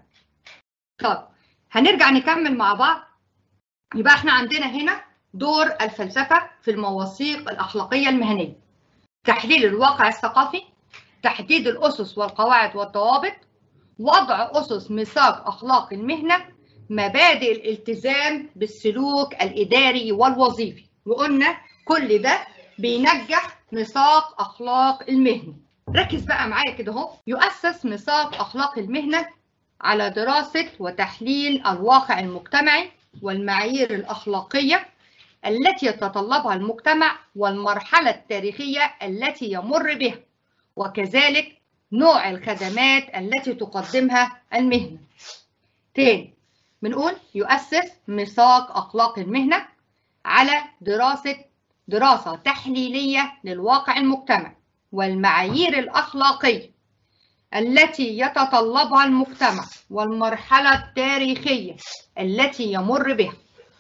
طب هنرجع نكمل مع بعض يبقى احنا عندنا هنا دور الفلسفه في المواثيق الاخلاقيه المهنيه تحليل الواقع الثقافي تحديد الاسس والقواعد والضوابط وضع اسس ميثاق اخلاق المهنه مبادئ الالتزام بالسلوك الاداري والوظيفي وقلنا كل ده بينجح ميثاق اخلاق المهنه ركز بقى معايا كده اهو يؤسس ميثاق اخلاق المهنه على دراسه وتحليل الواقع المجتمعي والمعايير الاخلاقيه التي يتطلبها المجتمع والمرحله التاريخيه التي يمر بها وكذلك نوع الخدمات التي تقدمها المهنه تاني بنقول يؤسس ميثاق اخلاق المهنه على دراسه دراسه تحليليه للواقع المجتمعي والمعايير الاخلاقيه التي يتطلبها المجتمع والمرحله التاريخيه التي يمر بها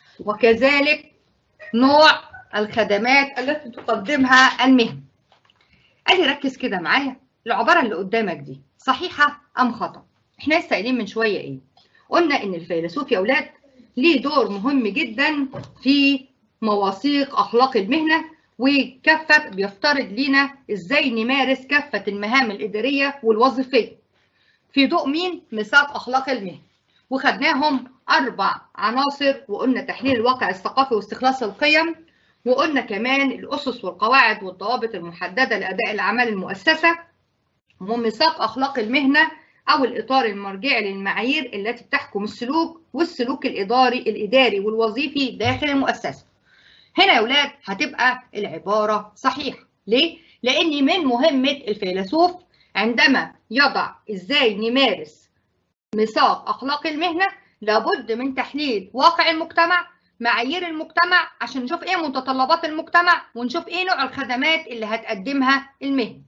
وكذلك نوع الخدمات التي تقدمها المهنه قال لي ركز كده معايا العباره اللي قدامك دي صحيحه ام خطا احنا لسه قايلين من شويه ايه قلنا ان الفيلسوف يا اولاد ليه دور مهم جدا في مواثيق اخلاق المهنه وكافه بيفترض لينا ازاي نمارس كافه المهام الاداريه والوظيفيه في ضوء مين ميثاق اخلاق المهنه وخدناهم اربع عناصر وقلنا تحليل الواقع الثقافي واستخلاص القيم وقلنا كمان الاسس والقواعد والضوابط المحدده لاداء الاعمال المؤسسه وميثاق اخلاق المهنه او الاطار المرجعي للمعايير التي بتحكم السلوك والسلوك الاداري الاداري والوظيفي داخل المؤسسه. هنا يا اولاد هتبقى العباره صحيحه، ليه؟ لان من مهمه الفيلسوف عندما يضع ازاي نمارس ميثاق اخلاق المهنه لابد من تحليل واقع المجتمع معايير المجتمع عشان نشوف ايه متطلبات المجتمع ونشوف ايه نوع الخدمات اللي هتقدمها المهنه.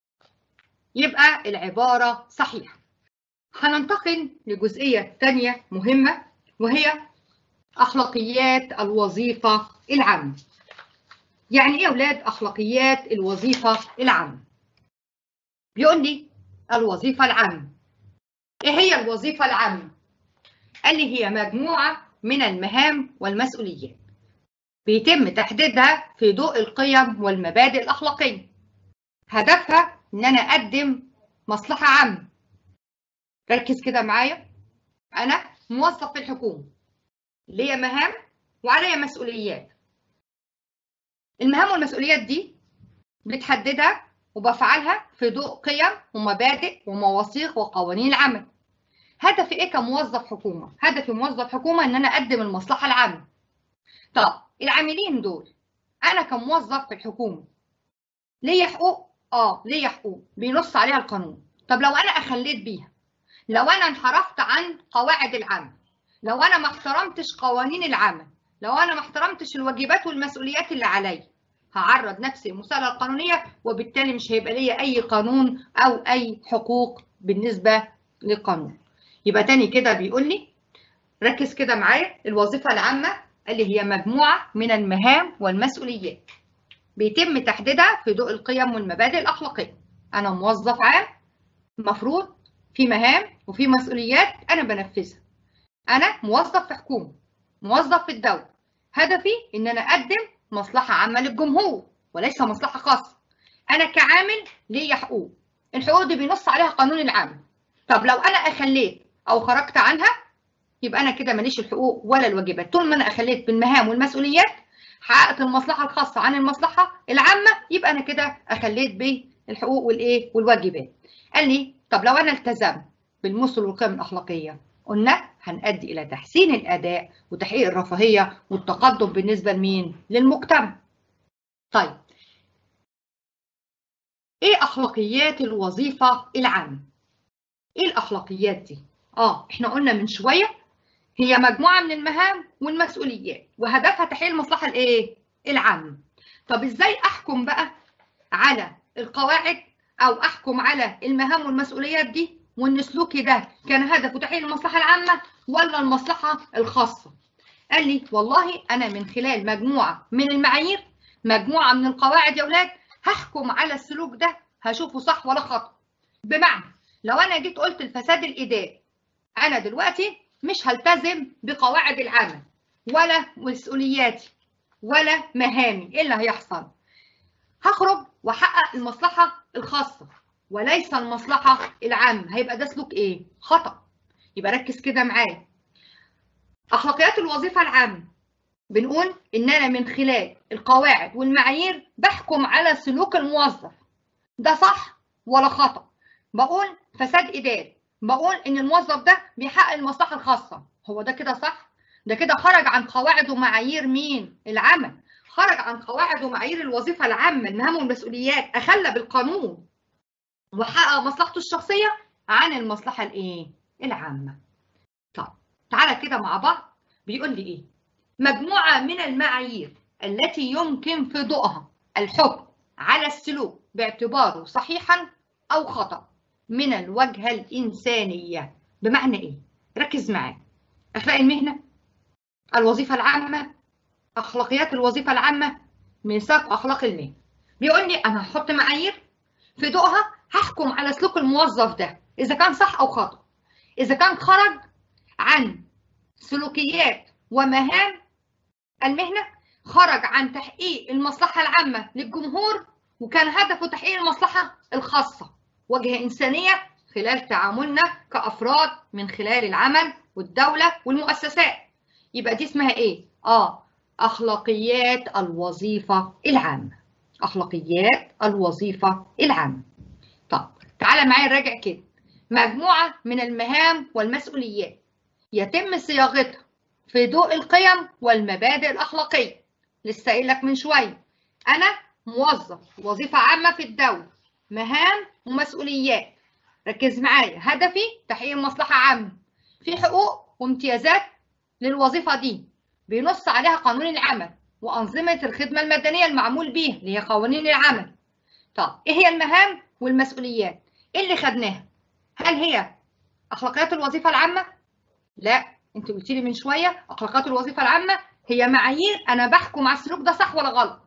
يبقى العباره صحيحه. هننتقل لجزئية تانية مهمة وهي أخلاقيات الوظيفة العامة. يعني إيه يا أولاد أخلاقيات الوظيفة العامة؟ بيقول لي الوظيفة العامة. إيه هي الوظيفة العامة؟ قال لي هي مجموعة من المهام والمسؤوليات. بيتم تحديدها في ضوء القيم والمبادئ الأخلاقية. هدفها إن أنا أقدم مصلحة عامة ركز كده معايا انا موظف في الحكومه ليا مهام وعليا مسؤوليات المهام والمسؤوليات دي بتحددها وبفعلها في ضوء قيم ومبادئ ومواثيق وقوانين العمل هدفي ايه كموظف حكومه هدفي موظف حكومه ان انا اقدم المصلحه العامه طب العاملين دول انا كموظف في الحكومه ليا حقوق اه ليا حقوق بينص عليها القانون طب لو انا اخليت بيها لو انا انحرفت عن قواعد العمل لو انا ما احترمتش قوانين العمل لو انا ما احترمتش الواجبات والمسؤوليات اللي عليا هعرض نفسي للمساءلة القانونية وبالتالي مش هيبقى ليا أي قانون أو أي حقوق بالنسبة للقانون يبقى تاني كده بيقول لي ركز كده معايا الوظيفة العامة اللي هي مجموعة من المهام والمسؤوليات بيتم تحديدها في ضوء القيم والمبادئ الأخلاقية أنا موظف عام مفروض في مهام وفي مسؤوليات أنا بنفذها أنا موظف في حكومة موظف في الدولة هدفي إن أنا أقدم مصلحة عامة للجمهور وليس مصلحة خاصة أنا كعامل ليا حقوق الحقوق دي بينص عليها قانون العمل طب لو أنا أخليت أو خرجت عنها يبقى أنا كده ماليش الحقوق ولا الواجبات طول ما أنا أخليت بالمهام والمسؤوليات حققت المصلحة الخاصة عن المصلحة العامة يبقى أنا كده أخليت بالحقوق والإيه والواجبات قال لي طب لو أنا التزمت بالمثل والقيم الأخلاقية قلنا هنؤدي إلى تحسين الأداء وتحقيق الرفاهية والتقدم بالنسبة لمين؟ للمجتمع. طيب إيه أخلاقيات الوظيفة العامة؟ إيه الأخلاقيات دي؟ آه إحنا قلنا من شوية هي مجموعة من المهام والمسؤوليات وهدفها تحقيق المصلحة الإيه؟ العامة. طب إزاي أحكم بقى على القواعد أو أحكم على المهام والمسؤوليات دي وان سلوكي ده كان هدفه تحقيق المصلحه العامه ولا المصلحه الخاصه قال لي والله انا من خلال مجموعه من المعايير مجموعه من القواعد يا اولاد هحكم على السلوك ده هشوفه صح ولا خطا بمعنى لو انا جيت قلت الفساد الاداري انا دلوقتي مش هلتزم بقواعد العمل ولا مسؤولياتي ولا مهامي ايه اللي هيحصل هخرج واحقق المصلحه الخاصه وليس المصلحة العامة هيبقى ده سلوك ايه؟ خطأ يبقى ركز كده معايا أخلاقيات الوظيفة العامة بنقول إن أنا من خلال القواعد والمعايير بحكم على سلوك الموظف ده صح ولا خطأ بقول فساد إداري بقول إن الموظف ده بيحقق المصلحة الخاصة هو ده كده صح؟ ده كده خرج عن قواعد ومعايير مين؟ العمل خرج عن قواعد ومعايير الوظيفة العامة المهام والمسؤوليات أخلى بالقانون وحقق مصلحته الشخصية عن المصلحة الايه؟ العامة. طب تعالى كده مع بعض بيقول لي ايه؟ مجموعة من المعايير التي يمكن في ضوءها الحكم على السلوك باعتباره صحيحا أو خطأ من الوجهة الإنسانية بمعنى ايه؟ ركز معايا. أخلاق المهنة الوظيفة العامة أخلاقيات الوظيفة العامة ميثاق أخلاق المهنة. بيقول لي أنا هحط معايير في ضوءها هحكم على سلوك الموظف ده اذا كان صح او خطا اذا كان خرج عن سلوكيات ومهام المهنه خرج عن تحقيق المصلحه العامه للجمهور وكان هدفه تحقيق المصلحه الخاصه وجه انسانيه خلال تعاملنا كافراد من خلال العمل والدوله والمؤسسات يبقى دي اسمها ايه اه اخلاقيات الوظيفه العامه اخلاقيات الوظيفه العامه طب تعالى معايا نراجع كده مجموعة من المهام والمسؤوليات يتم صياغتها في ضوء القيم والمبادئ الأخلاقية لسه قايل لك من شوية أنا موظف وظيفة عامة في الدولة مهام ومسؤوليات ركز معايا هدفي تحقيق مصلحة عامة في حقوق وامتيازات للوظيفة دي بينص عليها قانون العمل وأنظمة الخدمة المدنية المعمول بيها اللي هي قوانين العمل طب إيه هي المهام والمسؤوليات ايه اللي خدناها هل هي اخلاقيات الوظيفه العامه لا انت قلت لي من شويه اخلاقيات الوظيفه العامه هي معايير انا بحكم على السلوك ده صح ولا غلط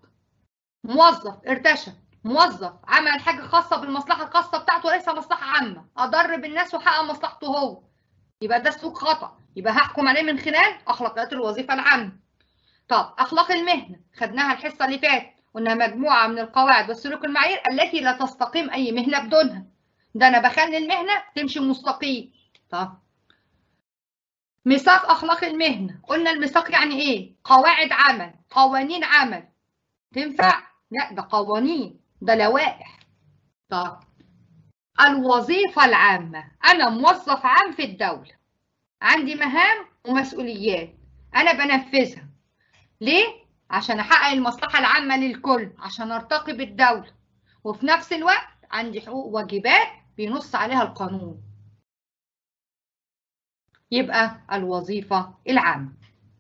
موظف ارتشى موظف عمل حاجه خاصه بالمصلحه الخاصه بتاعته وليس مصلحه عامه اضر بالناس وحقق مصلحته هو يبقى ده سلوك خطا يبقى هحكم عليه من خلال اخلاقيات الوظيفه العامه طب اخلاق المهنه خدناها الحصه اللي فاتت قلنا مجموعة من القواعد والسلوك المعايير التي لا تستقيم أي مهنة بدونها ده أنا بخلي المهنة تمشي مستقيم طب ميثاق أخلاق المهنة قلنا الميثاق يعني إيه؟ قواعد عمل قوانين عمل تنفع؟ لا ده قوانين ده لوائح طب الوظيفة العامة أنا موظف عام في الدولة عندي مهام ومسؤوليات أنا بنفذها ليه؟ عشان احقق المصلحه العامه للكل عشان ارتقي بالدوله وفي نفس الوقت عندي حقوق وواجبات بينص عليها القانون يبقى الوظيفة العامة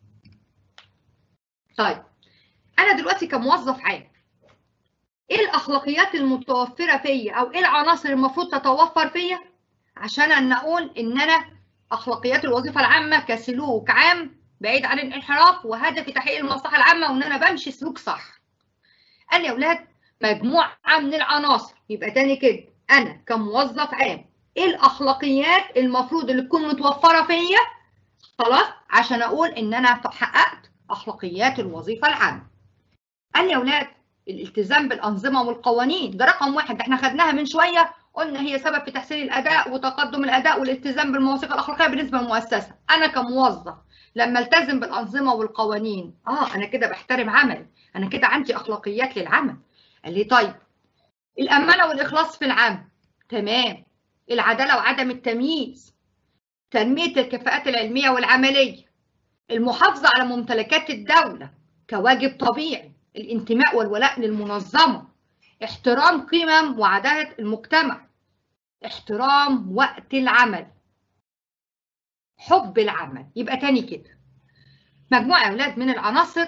طيب أنا دلوقتي كموظف عام إيه الأخلاقيات المتوفرة فيا أو إيه العناصر المفروض تتوفر فيا عشان أن أقول إن أنا أخلاقيات الوظيفة العامة كسلوك عام بعيد عن الانحراف وهدفي تحقيق المصلحة العامة وإن أنا بمشي سلوك صح قال لي يا أولاد مجموعة من العناصر يبقى تاني كده أنا كموظف عام إيه الأخلاقيات المفروض اللي تكون متوفرة فيا خلاص عشان أقول إن أنا حققت أخلاقيات الوظيفة العامة قال لي يا أولاد الالتزام بالأنظمة والقوانين ده رقم واحد ده احنا خدناها من شوية قلنا هي سبب في تحسين الأداء وتقدم الأداء والالتزام بالمواثيق الأخلاقية بالنسبة للمؤسسة أنا كموظف لما التزم بالأنظمة والقوانين اه أنا كده بحترم عملي أنا كده عندي أخلاقيات للعمل قال لي طيب الأمانة والإخلاص في العمل تمام العدالة وعدم التمييز تنمية الكفاءات العلمية والعملية المحافظة على ممتلكات الدولة كواجب طبيعي الانتماء والولاء للمنظمة احترام قيم وعدالة المجتمع احترام وقت العمل حب العمل يبقى تاني كده مجموعة يا أولاد من العناصر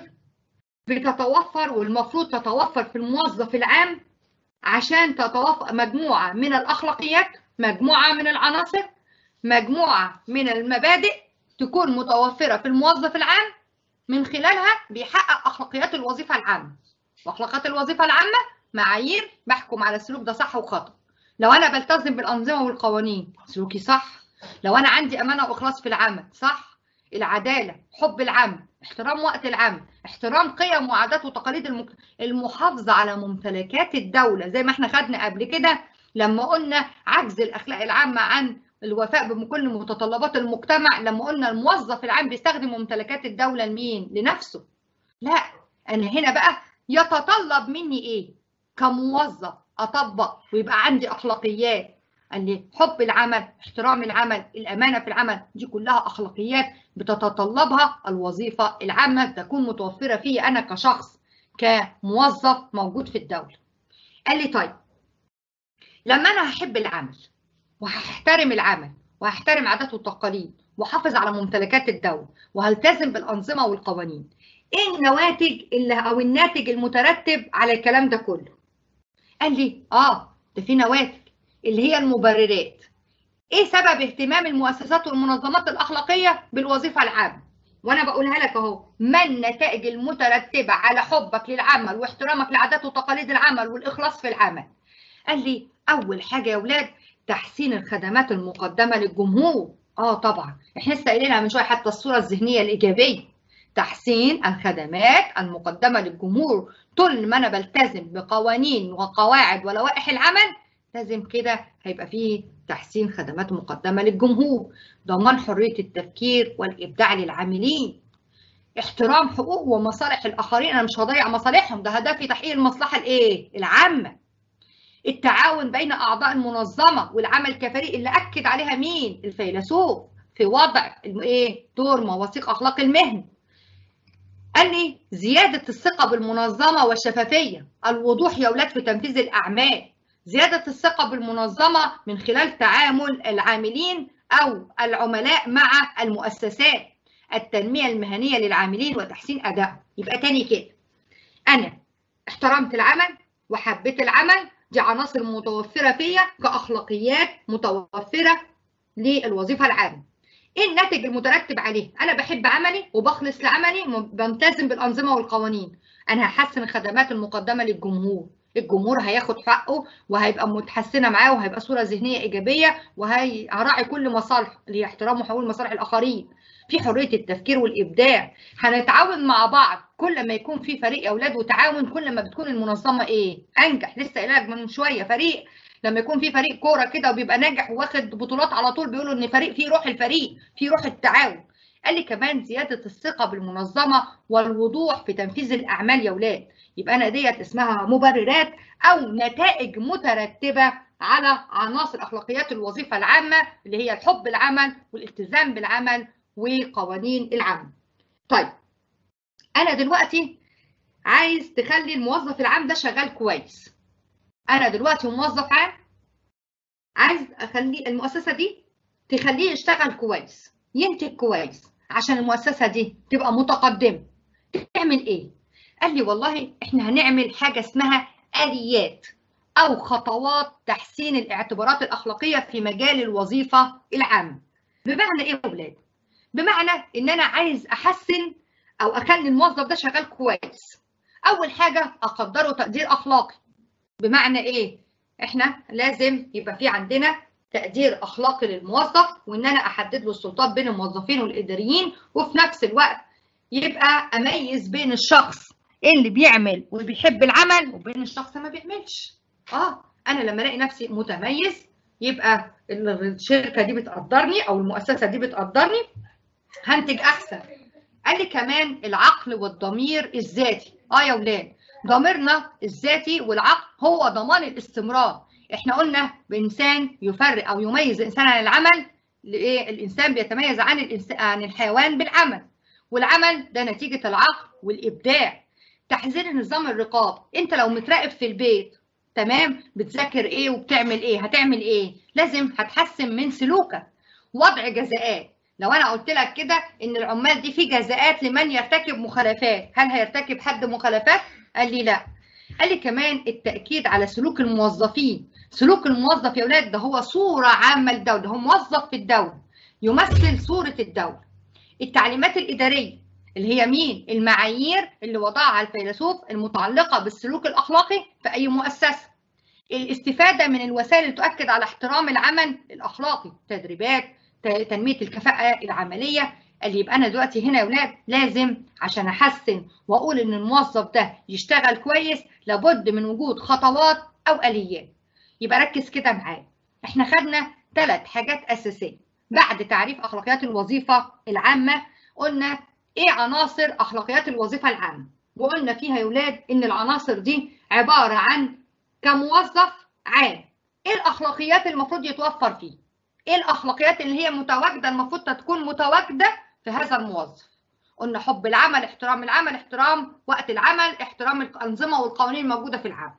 بتتوفر والمفروض تتوفر في الموظف العام عشان تتوفر مجموعة من الأخلاقيات مجموعة من العناصر مجموعة من المبادئ تكون متوفرة في الموظف العام من خلالها بيحقق أخلاقيات الوظيفة العامة وأخلاقيات الوظيفة العامة معايير بحكم على السلوك ده صح وخطأ لو أنا بلتزم بالأنظمة والقوانين سلوكي صح لو أنا عندي أمانة وإخلاص في العمل صح العدالة حب العمل احترام وقت العمل احترام قيم وعادات وتقاليد المك... المحافظة على ممتلكات الدولة زي ما احنا خدنا قبل كده لما قلنا عجز الأخلاق العامة عن الوفاء بكل متطلبات المجتمع لما قلنا الموظف العام بيستخدم ممتلكات الدولة لمين؟ لنفسه. لا أنا هنا بقى يتطلب مني إيه؟ كموظف أطبق ويبقى عندي أخلاقيات قال لي حب العمل، احترام العمل، الأمانة في العمل، دي كلها أخلاقيات بتتطلبها الوظيفة العامة تكون متوفرة فيا أنا كشخص كموظف موجود في الدولة. قال لي طيب لما أنا هحب العمل وهحترم العمل وهحترم عادات والتقاليد واحافظ على ممتلكات الدولة وهلتزم بالأنظمة والقوانين ايه النواتج اللي او الناتج المترتب على الكلام ده كله قال لي اه ده في نواتج اللي هي المبررات ايه سبب اهتمام المؤسسات والمنظمات الاخلاقيه بالوظيفه العامه وانا بقولها لك اهو ما النتائج المترتبه على حبك للعمل واحترامك لعادات وتقاليد العمل والاخلاص في العمل قال لي اول حاجه يا اولاد تحسين الخدمات المقدمه للجمهور اه طبعا احنا لسه قايلينها من شويه حتى الصوره الذهنيه الايجابيه تحسين الخدمات المقدمه للجمهور طول ما انا بلتزم بقوانين وقواعد ولوائح العمل لازم كده هيبقى فيه تحسين خدمات مقدمه للجمهور ضمان حريه التفكير والابداع للعاملين احترام حقوق ومصالح الاخرين انا مش هضيع مصالحهم ده هدفي تحقيق المصلحه الايه العامه التعاون بين اعضاء المنظمه والعمل كفريق اللي اكد عليها مين الفيلسوف في وضع ايه دور مواثيق اخلاق المهن قال لي زياده الثقه بالمنظمه والشفافيه الوضوح يا اولاد في تنفيذ الاعمال زياده الثقه بالمنظمه من خلال تعامل العاملين او العملاء مع المؤسسات التنميه المهنيه للعاملين وتحسين ادائهم يبقى تاني كده انا احترمت العمل وحبيت العمل دي عناصر متوفرة فيا كأخلاقيات متوفرة للوظيفة العامة. إيه الناتج المترتب عليه؟ أنا بحب عملي وبخلص لعملي بلتزم بالأنظمة والقوانين. أنا هحسن الخدمات المقدمة للجمهور. الجمهور هياخد حقه وهيبقى متحسنه معاه وهيبقى صوره ذهنيه ايجابيه وهراعي كل مصالحه اللي احترام وحقوق مصالح الاخرين. في حريه التفكير والابداع هنتعاون مع بعض كل ما يكون في فريق اولاد وتعاون كل ما بتكون المنظمه ايه انجح لسه قايلها من شويه فريق لما يكون في فريق كوره كده وبيبقى ناجح واخد بطولات على طول بيقولوا ان فريق فيه روح الفريق فيه روح التعاون قال لي كمان زياده الثقه بالمنظمه والوضوح في تنفيذ الاعمال يا اولاد يبقى انا ديت اسمها مبررات او نتائج مترتبه على عناصر اخلاقيات الوظيفه العامه اللي هي الحب العمل والالتزام بالعمل وقوانين العمل. طيب انا دلوقتي عايز تخلي الموظف العام ده شغال كويس. انا دلوقتي موظف عام عايز اخلي المؤسسه دي تخليه يشتغل كويس. ينتج كويس عشان المؤسسه دي تبقى متقدمه تعمل ايه قال لي والله احنا هنعمل حاجه اسمها اليات او خطوات تحسين الاعتبارات الاخلاقيه في مجال الوظيفه العامه بمعنى ايه يا اولاد بمعنى ان انا عايز احسن او اخلي الموظف ده شغال كويس اول حاجه اقدره تقدير اخلاقي بمعنى ايه احنا لازم يبقى في عندنا تقدير اخلاقي للموظف وان انا احدد له السلطات بين الموظفين والاداريين وفي نفس الوقت يبقى اميز بين الشخص اللي بيعمل وبيحب العمل وبين الشخص ما بيعملش اه انا لما الاقي نفسي متميز يبقى الشركه دي بتقدرني او المؤسسه دي بتقدرني هنتج احسن قال لي كمان العقل والضمير الذاتي اه يا ولاد ضميرنا الذاتي والعقل هو ضمان الاستمرار احنا قلنا بانسان يفرق او يميز الانسان عن العمل لايه الانسان بيتميز عن الإنسان عن الحيوان بالعمل والعمل ده نتيجه العقل والابداع تحذير النظام الرقابي انت لو متراقب في البيت تمام بتذاكر ايه وبتعمل ايه هتعمل ايه لازم هتحسن من سلوكك وضع جزاءات لو انا قلت لك كده ان العمال دي في جزاءات لمن يرتكب مخالفات هل هيرتكب حد مخالفات قال لي لا قال لي كمان التاكيد على سلوك الموظفين سلوك الموظف يا اولاد ده هو صوره عامه للدوله هو موظف في الدوله يمثل صوره الدوله التعليمات الاداريه اللي هي مين المعايير اللي وضعها الفيلسوف المتعلقه بالسلوك الاخلاقي في اي مؤسسه الاستفاده من الوسائل اللي تؤكد على احترام العمل الاخلاقي تدريبات تنميه الكفاءه العمليه اللي يبقى انا دلوقتي هنا يا اولاد لازم عشان احسن واقول ان الموظف ده يشتغل كويس لابد من وجود خطوات او اليات يبقى ركز كده معايا احنا خدنا ثلاث حاجات اساسيه بعد تعريف اخلاقيات الوظيفه العامه قلنا ايه عناصر اخلاقيات الوظيفه العامه وقلنا فيها يا ولاد ان العناصر دي عباره عن كموظف عام ايه الاخلاقيات المفروض يتوفر فيه ايه الاخلاقيات اللي هي متواجده المفروض تكون متواجده في هذا الموظف قلنا حب العمل احترام العمل احترام وقت العمل احترام الانظمه والقوانين الموجوده في العمل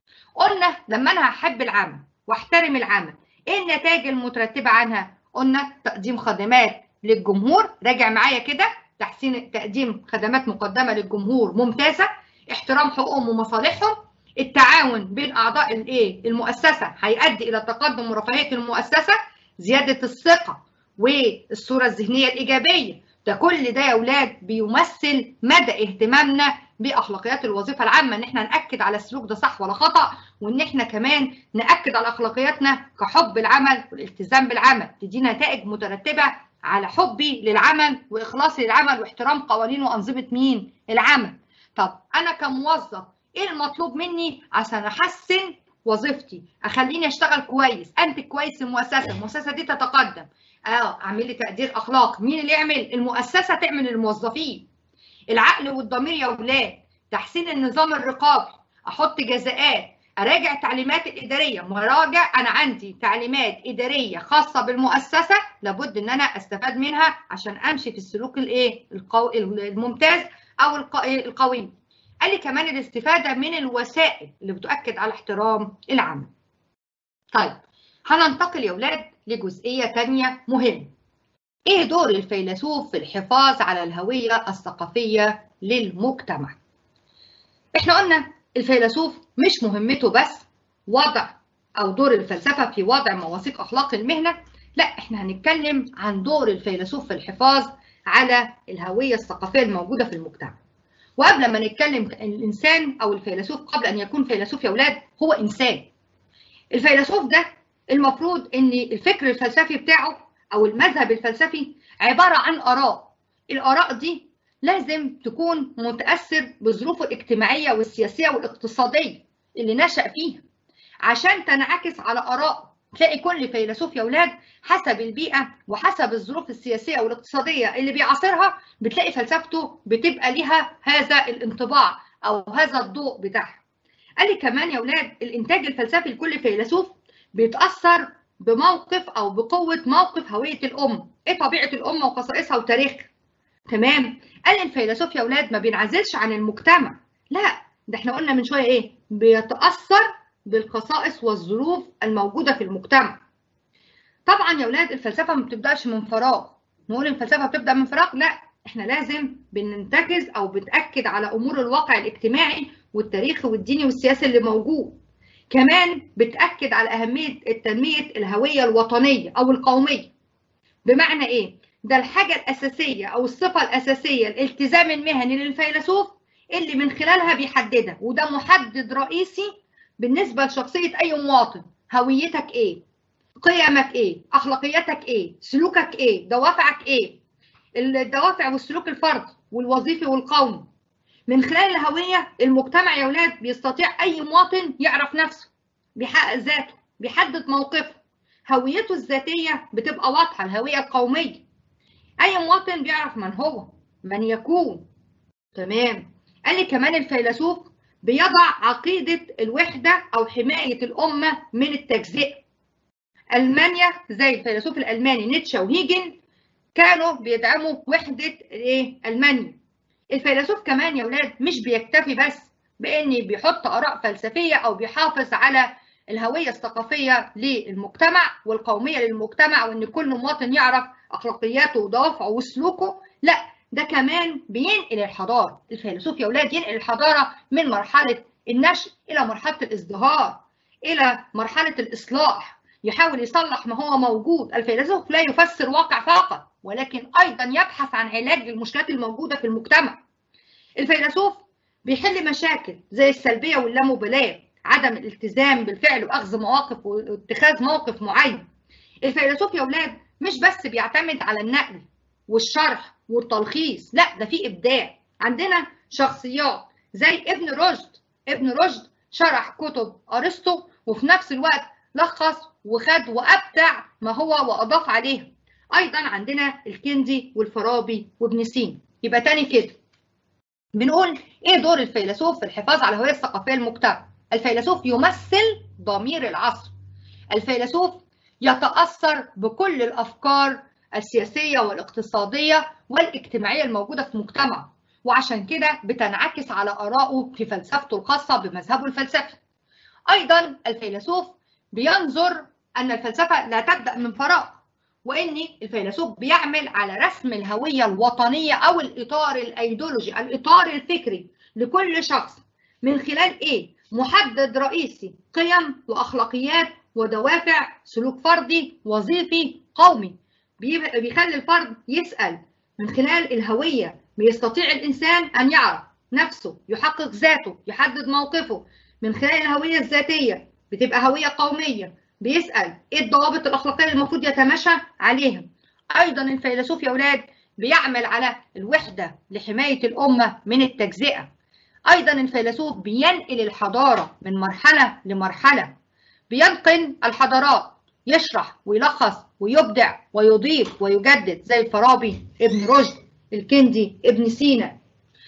قلنا لما انا هحب العمل واحترم العمل ايه النتائج المترتبه عنها قلنا تقديم خدمات للجمهور راجع معايا كده تحسين تقديم خدمات مقدمه للجمهور ممتازه احترام حقوقهم ومصالحهم التعاون بين اعضاء الايه المؤسسه هيؤدي الى تقدم ورفاهيه المؤسسه زياده الثقه والصوره الذهنيه الايجابيه ده كل ده يا اولاد بيمثل مدى اهتمامنا باخلاقيات الوظيفه العامه ان احنا ناكد على السلوك ده صح ولا خطا وان احنا كمان ناكد على اخلاقياتنا كحب العمل والالتزام بالعمل تدي نتائج مترتبه على حبي للعمل واخلاصي للعمل واحترام قوانين وانظمه مين العمل طب انا كموظف ايه المطلوب مني عشان احسن وظيفتي اخليني اشتغل كويس انتج كويس في المؤسسه المؤسسه دي تتقدم اه اعمل لي تقدير اخلاق مين اللي يعمل المؤسسه تعمل الموظفين العقل والضمير يا اولاد تحسين النظام الرقابي احط جزاءات اراجع التعليمات الاداريه مراجع انا عندي تعليمات اداريه خاصه بالمؤسسه لابد ان انا استفاد منها عشان امشي في السلوك الايه القو... الممتاز او القوي قال لي كمان الاستفاده من الوسائل اللي بتؤكد على احترام العمل طيب هننتقل يا اولاد لجزئيه ثانيه مهمه ايه دور الفيلسوف في الحفاظ على الهويه الثقافيه للمجتمع احنا قلنا الفيلسوف مش مهمته بس وضع او دور الفلسفه في وضع مواثيق اخلاق المهنه لا احنا هنتكلم عن دور الفيلسوف في الحفاظ على الهويه الثقافيه الموجوده في المجتمع وقبل ما نتكلم الانسان او الفيلسوف قبل ان يكون فيلسوف يا اولاد هو انسان الفيلسوف ده المفروض ان الفكر الفلسفي بتاعه او المذهب الفلسفي عباره عن اراء الاراء دي لازم تكون متاثر بظروفه الاجتماعيه والسياسيه والاقتصاديه اللي نشا فيها عشان تنعكس على اراء تلاقي كل فيلسوف يا اولاد حسب البيئه وحسب الظروف السياسيه والاقتصاديه اللي بيعاصرها بتلاقي فلسفته بتبقى ليها هذا الانطباع او هذا الضوء بتاعها قال لي كمان يا اولاد الانتاج الفلسفي لكل فيلسوف بيتاثر بموقف او بقوه موقف هويه الام ايه طبيعه الامه وخصائصها وتاريخها تمام قال الفيلسوف يا اولاد ما بينعزلش عن المجتمع لا ده احنا قلنا من شويه ايه بيتاثر بالخصائص والظروف الموجوده في المجتمع طبعا يا اولاد الفلسفه ما بتبداش من فراغ نقول الفلسفه بتبدا من فراغ لا احنا لازم بننتكز او بنأكد على امور الواقع الاجتماعي والتاريخي والديني والسياسي اللي موجود كمان بتأكد على أهمية تنمية الهوية الوطنية أو القومية بمعنى إيه؟ ده الحاجة الأساسية أو الصفة الأساسية الالتزام المهني للفيلسوف اللي من خلالها بيحددها وده محدد رئيسي بالنسبة لشخصية أي مواطن هويتك إيه؟ قيمك إيه؟ أخلاقياتك إيه؟ سلوكك إيه؟ دوافعك إيه؟ الدوافع والسلوك الفردي والوظيفي والقومي من خلال الهوية المجتمع يا ولاد بيستطيع أي مواطن يعرف نفسه بيحقق ذاته بيحدد موقفه هويته الذاتية بتبقى واضحة الهوية القومية أي مواطن بيعرف من هو من يكون تمام قال لي كمان الفيلسوف بيضع عقيدة الوحدة أو حماية الأمة من التجزئة ألمانيا زي الفيلسوف الألماني نيتشه وهيجن كانوا بيدعموا وحدة إيه ألمانيا الفيلسوف كمان يا ولاد مش بيكتفي بس بان بيحط اراء فلسفيه او بيحافظ على الهويه الثقافيه للمجتمع والقوميه للمجتمع وان كل مواطن يعرف اخلاقياته ودوافعه وسلوكه لا ده كمان بينقل الحضاره الفيلسوف يا ولاد ينقل الحضاره من مرحله النشء الى مرحله الازدهار الى مرحله الاصلاح يحاول يصلح ما هو موجود الفيلسوف لا يفسر واقع فقط ولكن ايضا يبحث عن علاج للمشكلات الموجوده في المجتمع الفيلسوف بيحل مشاكل زي السلبيه واللامبالاه عدم الالتزام بالفعل واخذ مواقف واتخاذ موقف معين الفيلسوف يا اولاد مش بس بيعتمد على النقل والشرح والتلخيص لا ده في ابداع عندنا شخصيات زي ابن رشد ابن رشد شرح كتب ارسطو وفي نفس الوقت لخص وخد وابدع ما هو واضاف عليها ايضا عندنا الكندي والفارابي وابن سينا يبقى تاني كده بنقول ايه دور الفيلسوف في الحفاظ على الهويه الثقافيه المجتمع الفيلسوف يمثل ضمير العصر الفيلسوف يتاثر بكل الافكار السياسيه والاقتصاديه والاجتماعيه الموجوده في مجتمعه وعشان كده بتنعكس على ارائه في فلسفته الخاصه بمذهبه الفلسفي ايضا الفيلسوف بينظر ان الفلسفه لا تبدا من فراغ وان الفيلسوف بيعمل على رسم الهويه الوطنيه او الاطار الايديولوجي الاطار الفكري لكل شخص من خلال ايه محدد رئيسي قيم واخلاقيات ودوافع سلوك فردي وظيفي قومي بيخلي الفرد يسال من خلال الهويه بيستطيع الانسان ان يعرف نفسه يحقق ذاته يحدد موقفه من خلال الهويه الذاتيه بتبقى هويه قوميه بيسأل ايه الضوابط الأخلاقية اللي المفروض يتماشى عليها أيضا الفيلسوف يا أولاد بيعمل على الوحدة لحماية الأمة من التجزئة أيضا الفيلسوف بينقل الحضارة من مرحلة لمرحلة بينقل الحضارات يشرح ويلخص ويبدع ويضيف ويجدد زي الفارابي ابن رشد الكندي ابن سينا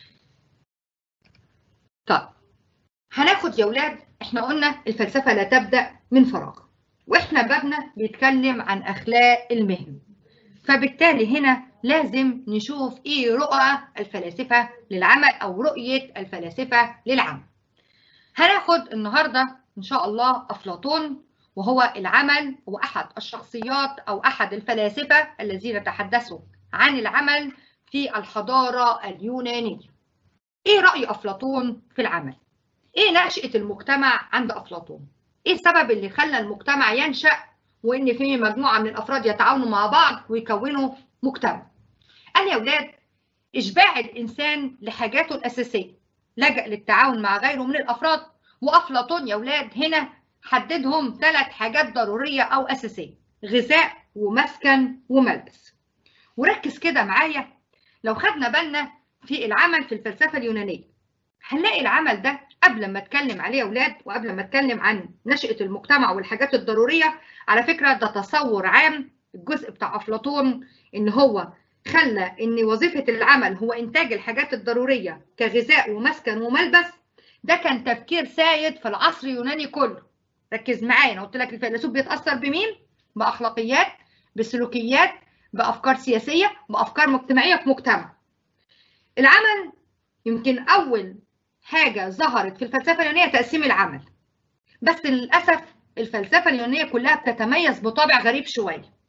طيب هناخد يا ولاد احنا قلنا الفلسفة لا تبدأ من فراغ واحنا بابنا بيتكلم عن اخلاق المهن فبالتالي هنا لازم نشوف ايه رؤى الفلاسفه للعمل او رؤيه الفلاسفه للعمل هناخد النهارده ان شاء الله افلاطون وهو العمل هو احد الشخصيات او احد الفلاسفه الذين تحدثوا عن العمل في الحضاره اليونانيه ايه راي افلاطون في العمل ايه نشاه المجتمع عند افلاطون ايه السبب اللي خلى المجتمع ينشا وان في مجموعه من الافراد يتعاونوا مع بعض ويكونوا مجتمع قال يا اولاد اشباع الانسان لحاجاته الاساسيه لجا للتعاون مع غيره من الافراد وافلاطون يا اولاد هنا حددهم ثلاث حاجات ضروريه او اساسيه غذاء ومسكن وملبس وركز كده معايا لو خدنا بالنا في العمل في الفلسفه اليونانيه هنلاقي العمل ده قبل ما اتكلم عليه يا اولاد وقبل ما اتكلم عن نشأة المجتمع والحاجات الضرورية على فكرة ده تصور عام الجزء بتاع أفلاطون إن هو خلى إن وظيفة العمل هو إنتاج الحاجات الضرورية كغذاء ومسكن وملبس ده كان تفكير سائد في العصر اليوناني كله ركز معايا أنا قلت لك الفيلسوف بيتأثر بمين؟ بأخلاقيات بسلوكيات بأفكار سياسية بأفكار مجتمعية في مجتمع العمل يمكن أول حاجة ظهرت في الفلسفة اليونانية تقسيم العمل بس للأسف الفلسفة اليونانية كلها بتتميز بطابع غريب شوية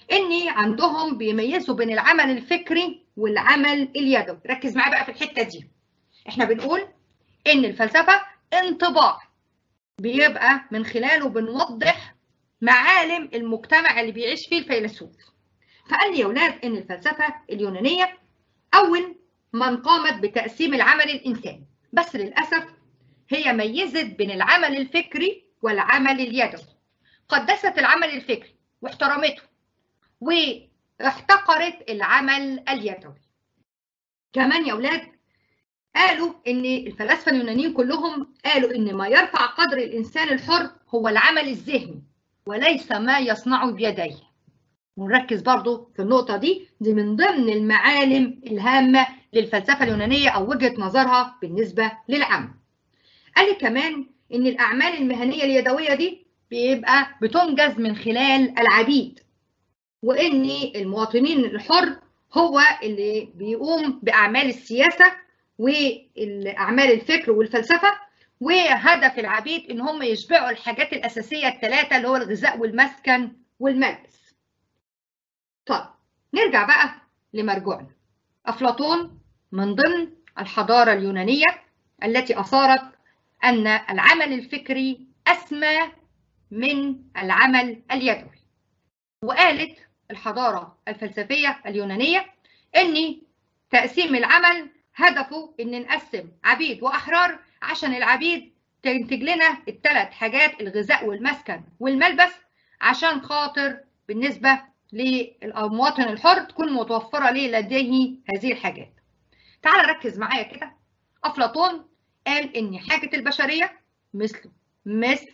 ان عندهم بيميزوا بين العمل الفكري والعمل اليدوي ركز معايا بقى في الحته دي احنا بنقول ان الفلسفه انطباع بيبقى من خلاله بنوضح معالم المجتمع اللي بيعيش فيه الفيلسوف فقال لي يا اولاد ان الفلسفه اليونانيه اول من قامت بتقسيم العمل الانساني بس للاسف هي ميزت بين العمل الفكري والعمل اليدوي قدست العمل الفكري واحترمته واحتقرت العمل اليدوي كمان يا اولاد قالوا ان الفلاسفه اليونانيين كلهم قالوا ان ما يرفع قدر الانسان الحر هو العمل الذهني وليس ما يصنعه بيديه ونركز برضو في النقطه دي دي من ضمن المعالم الهامه للفلسفه اليونانيه او وجهه نظرها بالنسبه للعمل قال لي كمان ان الاعمال المهنيه اليدويه دي بيبقى بتنجز من خلال العبيد وان المواطنين الحر هو اللي بيقوم باعمال السياسه والاعمال الفكر والفلسفه وهدف العبيد ان هم يشبعوا الحاجات الاساسيه الثلاثه اللي هو الغذاء والمسكن والملبس. طب نرجع بقى لمرجوعنا. افلاطون من ضمن الحضاره اليونانيه التي اثارت ان العمل الفكري اسمى من العمل اليدوي. وقالت الحضاره الفلسفيه اليونانيه ان تقسيم العمل هدفه ان نقسم عبيد واحرار عشان العبيد تنتج لنا الثلاث حاجات الغذاء والمسكن والملبس عشان خاطر بالنسبه للمواطن الحر تكون متوفره ليه لديه هذه الحاجات. تعال ركز معايا كده افلاطون قال ان حاجه البشريه مثل مثل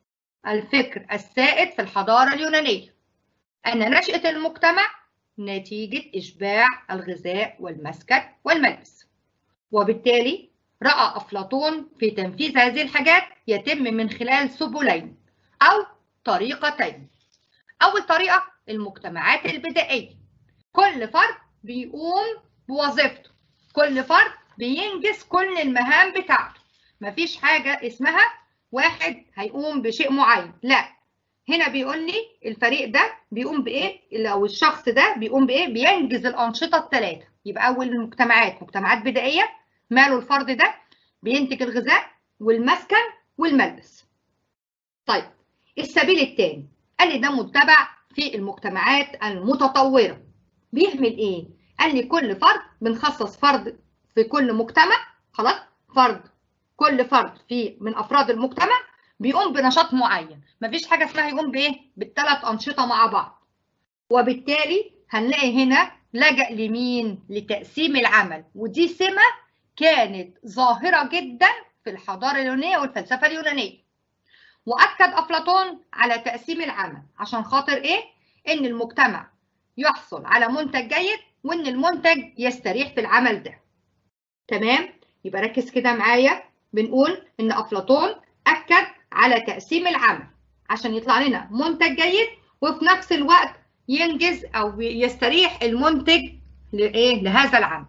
الفكر السائد في الحضاره اليونانيه ان نشاه المجتمع نتيجه اشباع الغذاء والمسكن والملبس. وبالتالي رأى أفلاطون في تنفيذ هذه الحاجات يتم من خلال سبلين أو طريقتين. أول طريقة المجتمعات البدائية. كل فرد بيقوم بوظيفته. كل فرد بينجز كل المهام بتاعته. مفيش حاجة اسمها واحد هيقوم بشيء معين، لا. هنا بيقول لي الفريق ده بيقوم بإيه؟ أو الشخص ده بيقوم بإيه؟ بينجز الأنشطة الثلاثة. يبقى أول المجتمعات مجتمعات بدائية ماله الفرد ده بينتج الغذاء والمسكن والملبس طيب السبيل الثاني قال لي ده متبع في المجتمعات المتطورة بيعمل ايه قال لي كل فرد بنخصص فرد في كل مجتمع خلاص فرد كل فرد في من افراد المجتمع بيقوم بنشاط معين مفيش حاجه اسمها يقوم بايه بالثلاث انشطه مع بعض وبالتالي هنلاقي هنا لجأ لمين لتقسيم العمل ودي سمه كانت ظاهرة جدا في الحضارة اليونانية والفلسفة اليونانية وأكد أفلاطون على تقسيم العمل عشان خاطر إيه؟ إن المجتمع يحصل على منتج جيد وإن المنتج يستريح في العمل ده تمام؟ يبقى ركز كده معايا بنقول إن أفلاطون أكد على تقسيم العمل عشان يطلع لنا منتج جيد وفي نفس الوقت ينجز أو يستريح المنتج لإيه؟ لهذا العمل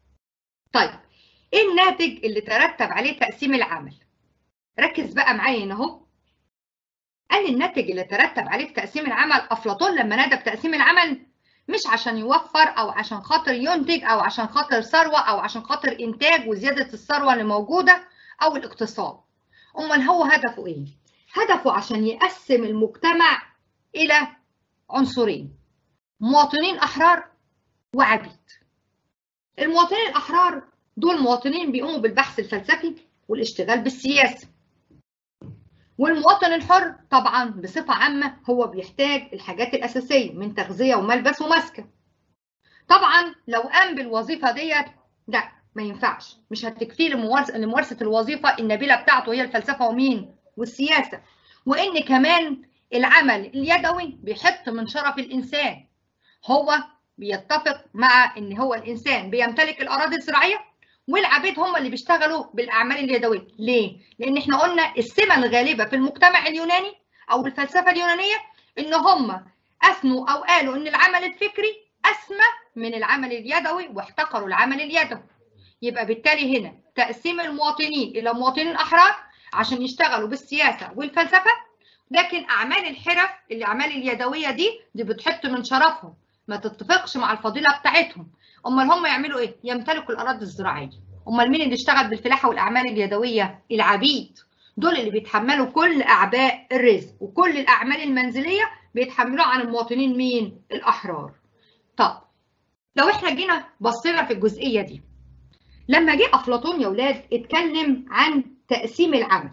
طيب ايه الناتج اللي ترتب عليه تقسيم العمل ركز بقى معايا هنا اهو قال الناتج اللي ترتب عليه في تقسيم العمل افلاطون لما نادى بتقسيم العمل مش عشان يوفر او عشان خاطر ينتج او عشان خاطر ثروه او عشان خاطر انتاج وزياده الثروه اللي موجوده او الاقتصاد امال هو هدفه ايه هدفه عشان يقسم المجتمع الى عنصرين مواطنين احرار وعبيد المواطنين الاحرار دول مواطنين بيقوموا بالبحث الفلسفي والاشتغال بالسياسة والمواطن الحر طبعا بصفة عامة هو بيحتاج الحاجات الأساسية من تغذية وملبس ومسكن طبعا لو قام بالوظيفة ديت لا ما ينفعش مش هتكفيه لممارسة الوظيفة النبيلة بتاعته هي الفلسفة ومين والسياسة وإن كمان العمل اليدوي بيحط من شرف الإنسان هو بيتفق مع إن هو الإنسان بيمتلك الأراضي الزراعية والعبيد هم اللي بيشتغلوا بالاعمال اليدويه ليه لان احنا قلنا السمه الغالبه في المجتمع اليوناني او الفلسفه اليونانيه ان هم اثنوا او قالوا ان العمل الفكري اسمى من العمل اليدوي واحتقروا العمل اليدوي يبقى بالتالي هنا تقسيم المواطنين الى مواطنين احرار عشان يشتغلوا بالسياسه والفلسفه لكن اعمال الحرف الاعمال اليدويه دي دي بتحط من شرفهم ما تتفقش مع الفضيله بتاعتهم امال هم يعملوا ايه يمتلكوا الاراضي الزراعيه امال مين اللي اشتغل بالفلاحه والاعمال اليدويه العبيد دول اللي بيتحملوا كل اعباء الرزق وكل الاعمال المنزليه بيتحملوها عن المواطنين مين الاحرار طب لو احنا جينا بصينا في الجزئيه دي لما جه افلاطون يا ولاد اتكلم عن تقسيم العمل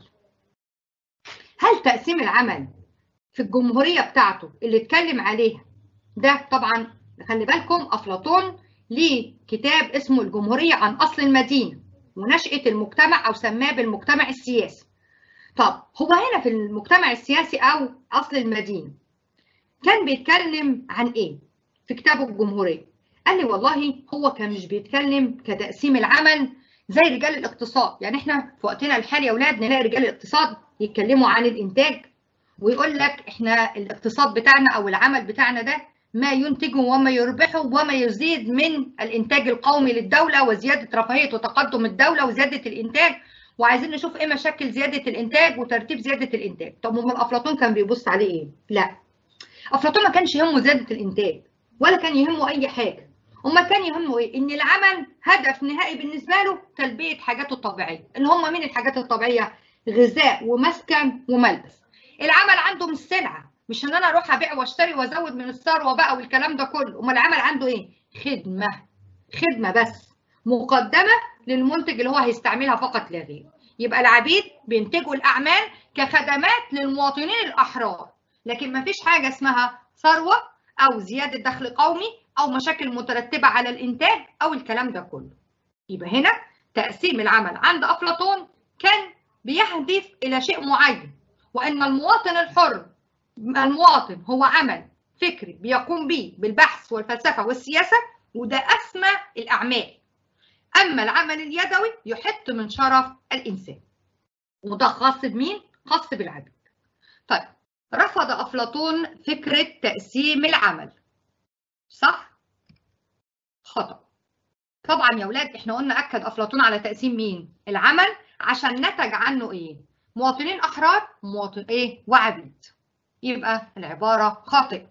هل تقسيم العمل في الجمهوريه بتاعته اللي اتكلم عليها ده طبعا خلي بالكم افلاطون ليه كتاب اسمه الجمهوريه عن اصل المدينه ونشاه المجتمع او سماه بالمجتمع السياسي طب هو هنا في المجتمع السياسي او اصل المدينه كان بيتكلم عن ايه في كتابه الجمهوريه قال لي والله هو كان مش بيتكلم كتقسيم العمل زي رجال الاقتصاد يعني احنا في وقتنا الحالي يا اولاد نلاقي رجال الاقتصاد يتكلموا عن الانتاج ويقول لك احنا الاقتصاد بتاعنا او العمل بتاعنا ده ما ينتجه وما يربحه وما يزيد من الانتاج القومي للدوله وزياده رفاهيه وتقدم الدوله وزياده الانتاج وعايزين نشوف ايه مشاكل زياده الانتاج وترتيب زياده الانتاج طب امال افلاطون كان بيبص عليه ايه لا افلاطون ما كانش يهمه زياده الانتاج ولا كان يهمه اي حاجه امال كان يهمه ايه ان العمل هدف نهائي بالنسبه له تلبيه حاجاته الطبيعيه اللي هم مين الحاجات الطبيعيه غذاء ومسكن وملبس العمل عنده مش سلعه مش ان انا اروح ابيع واشتري وازود من الثروه بقى والكلام ده كله امال العمل عنده ايه خدمه خدمه بس مقدمه للمنتج اللي هو هيستعملها فقط لا غير يبقى العبيد بينتجوا الاعمال كخدمات للمواطنين الاحرار لكن ما فيش حاجه اسمها ثروه او زياده دخل قومي او مشاكل مترتبه على الانتاج او الكلام ده كله يبقى هنا تقسيم العمل عند افلاطون كان بيهدف الى شيء معين وان المواطن الحر المواطن هو عمل فكري بيقوم به بالبحث والفلسفه والسياسه وده اسمى الاعمال اما العمل اليدوي يحط من شرف الانسان وده خاص بمين خاص بالعبيد طيب رفض افلاطون فكره تقسيم العمل صح خطا طبعا يا اولاد احنا قلنا اكد افلاطون على تقسيم مين العمل عشان نتج عنه ايه مواطنين احرار مواطن ايه وعبيد يبقى العباره خاطئه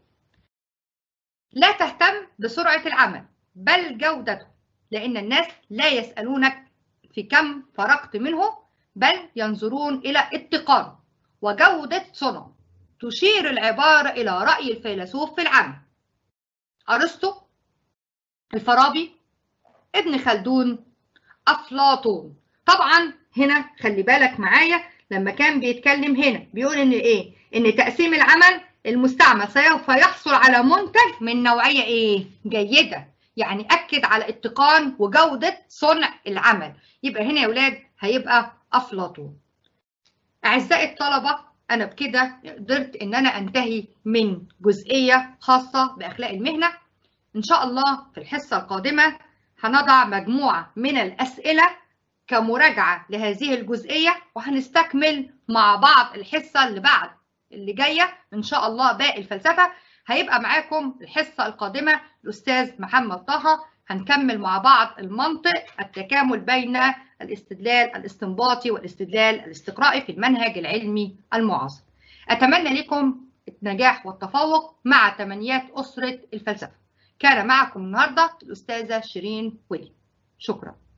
لا تهتم بسرعه العمل بل جودته لان الناس لا يسالونك في كم فرقت منه بل ينظرون الى اتقان وجوده صنع تشير العباره الى راي الفيلسوف في العمل ارسطو الفارابي ابن خلدون افلاطون طبعا هنا خلي بالك معايا لما كان بيتكلم هنا بيقول ان ايه ان تقسيم العمل المستعمل سوف يحصل على منتج من نوعيه ايه جيده يعني اكد على اتقان وجوده صنع العمل يبقى هنا يا ولاد هيبقى افلاطون اعزائي الطلبه انا بكده قدرت ان انا انتهي من جزئيه خاصه باخلاق المهنه ان شاء الله في الحصه القادمه هنضع مجموعه من الاسئله كمراجعه لهذه الجزئيه وهنستكمل مع بعض الحصه اللي بعد اللي جايه ان شاء الله باقي الفلسفه هيبقى معاكم الحصه القادمه الاستاذ محمد طه هنكمل مع بعض المنطق التكامل بين الاستدلال الاستنباطي والاستدلال الاستقرائي في المنهج العلمي المعاصر. اتمنى لكم النجاح والتفوق مع تمنيات اسره الفلسفه. كان معكم النهارده الاستاذه شيرين ولي. شكرا.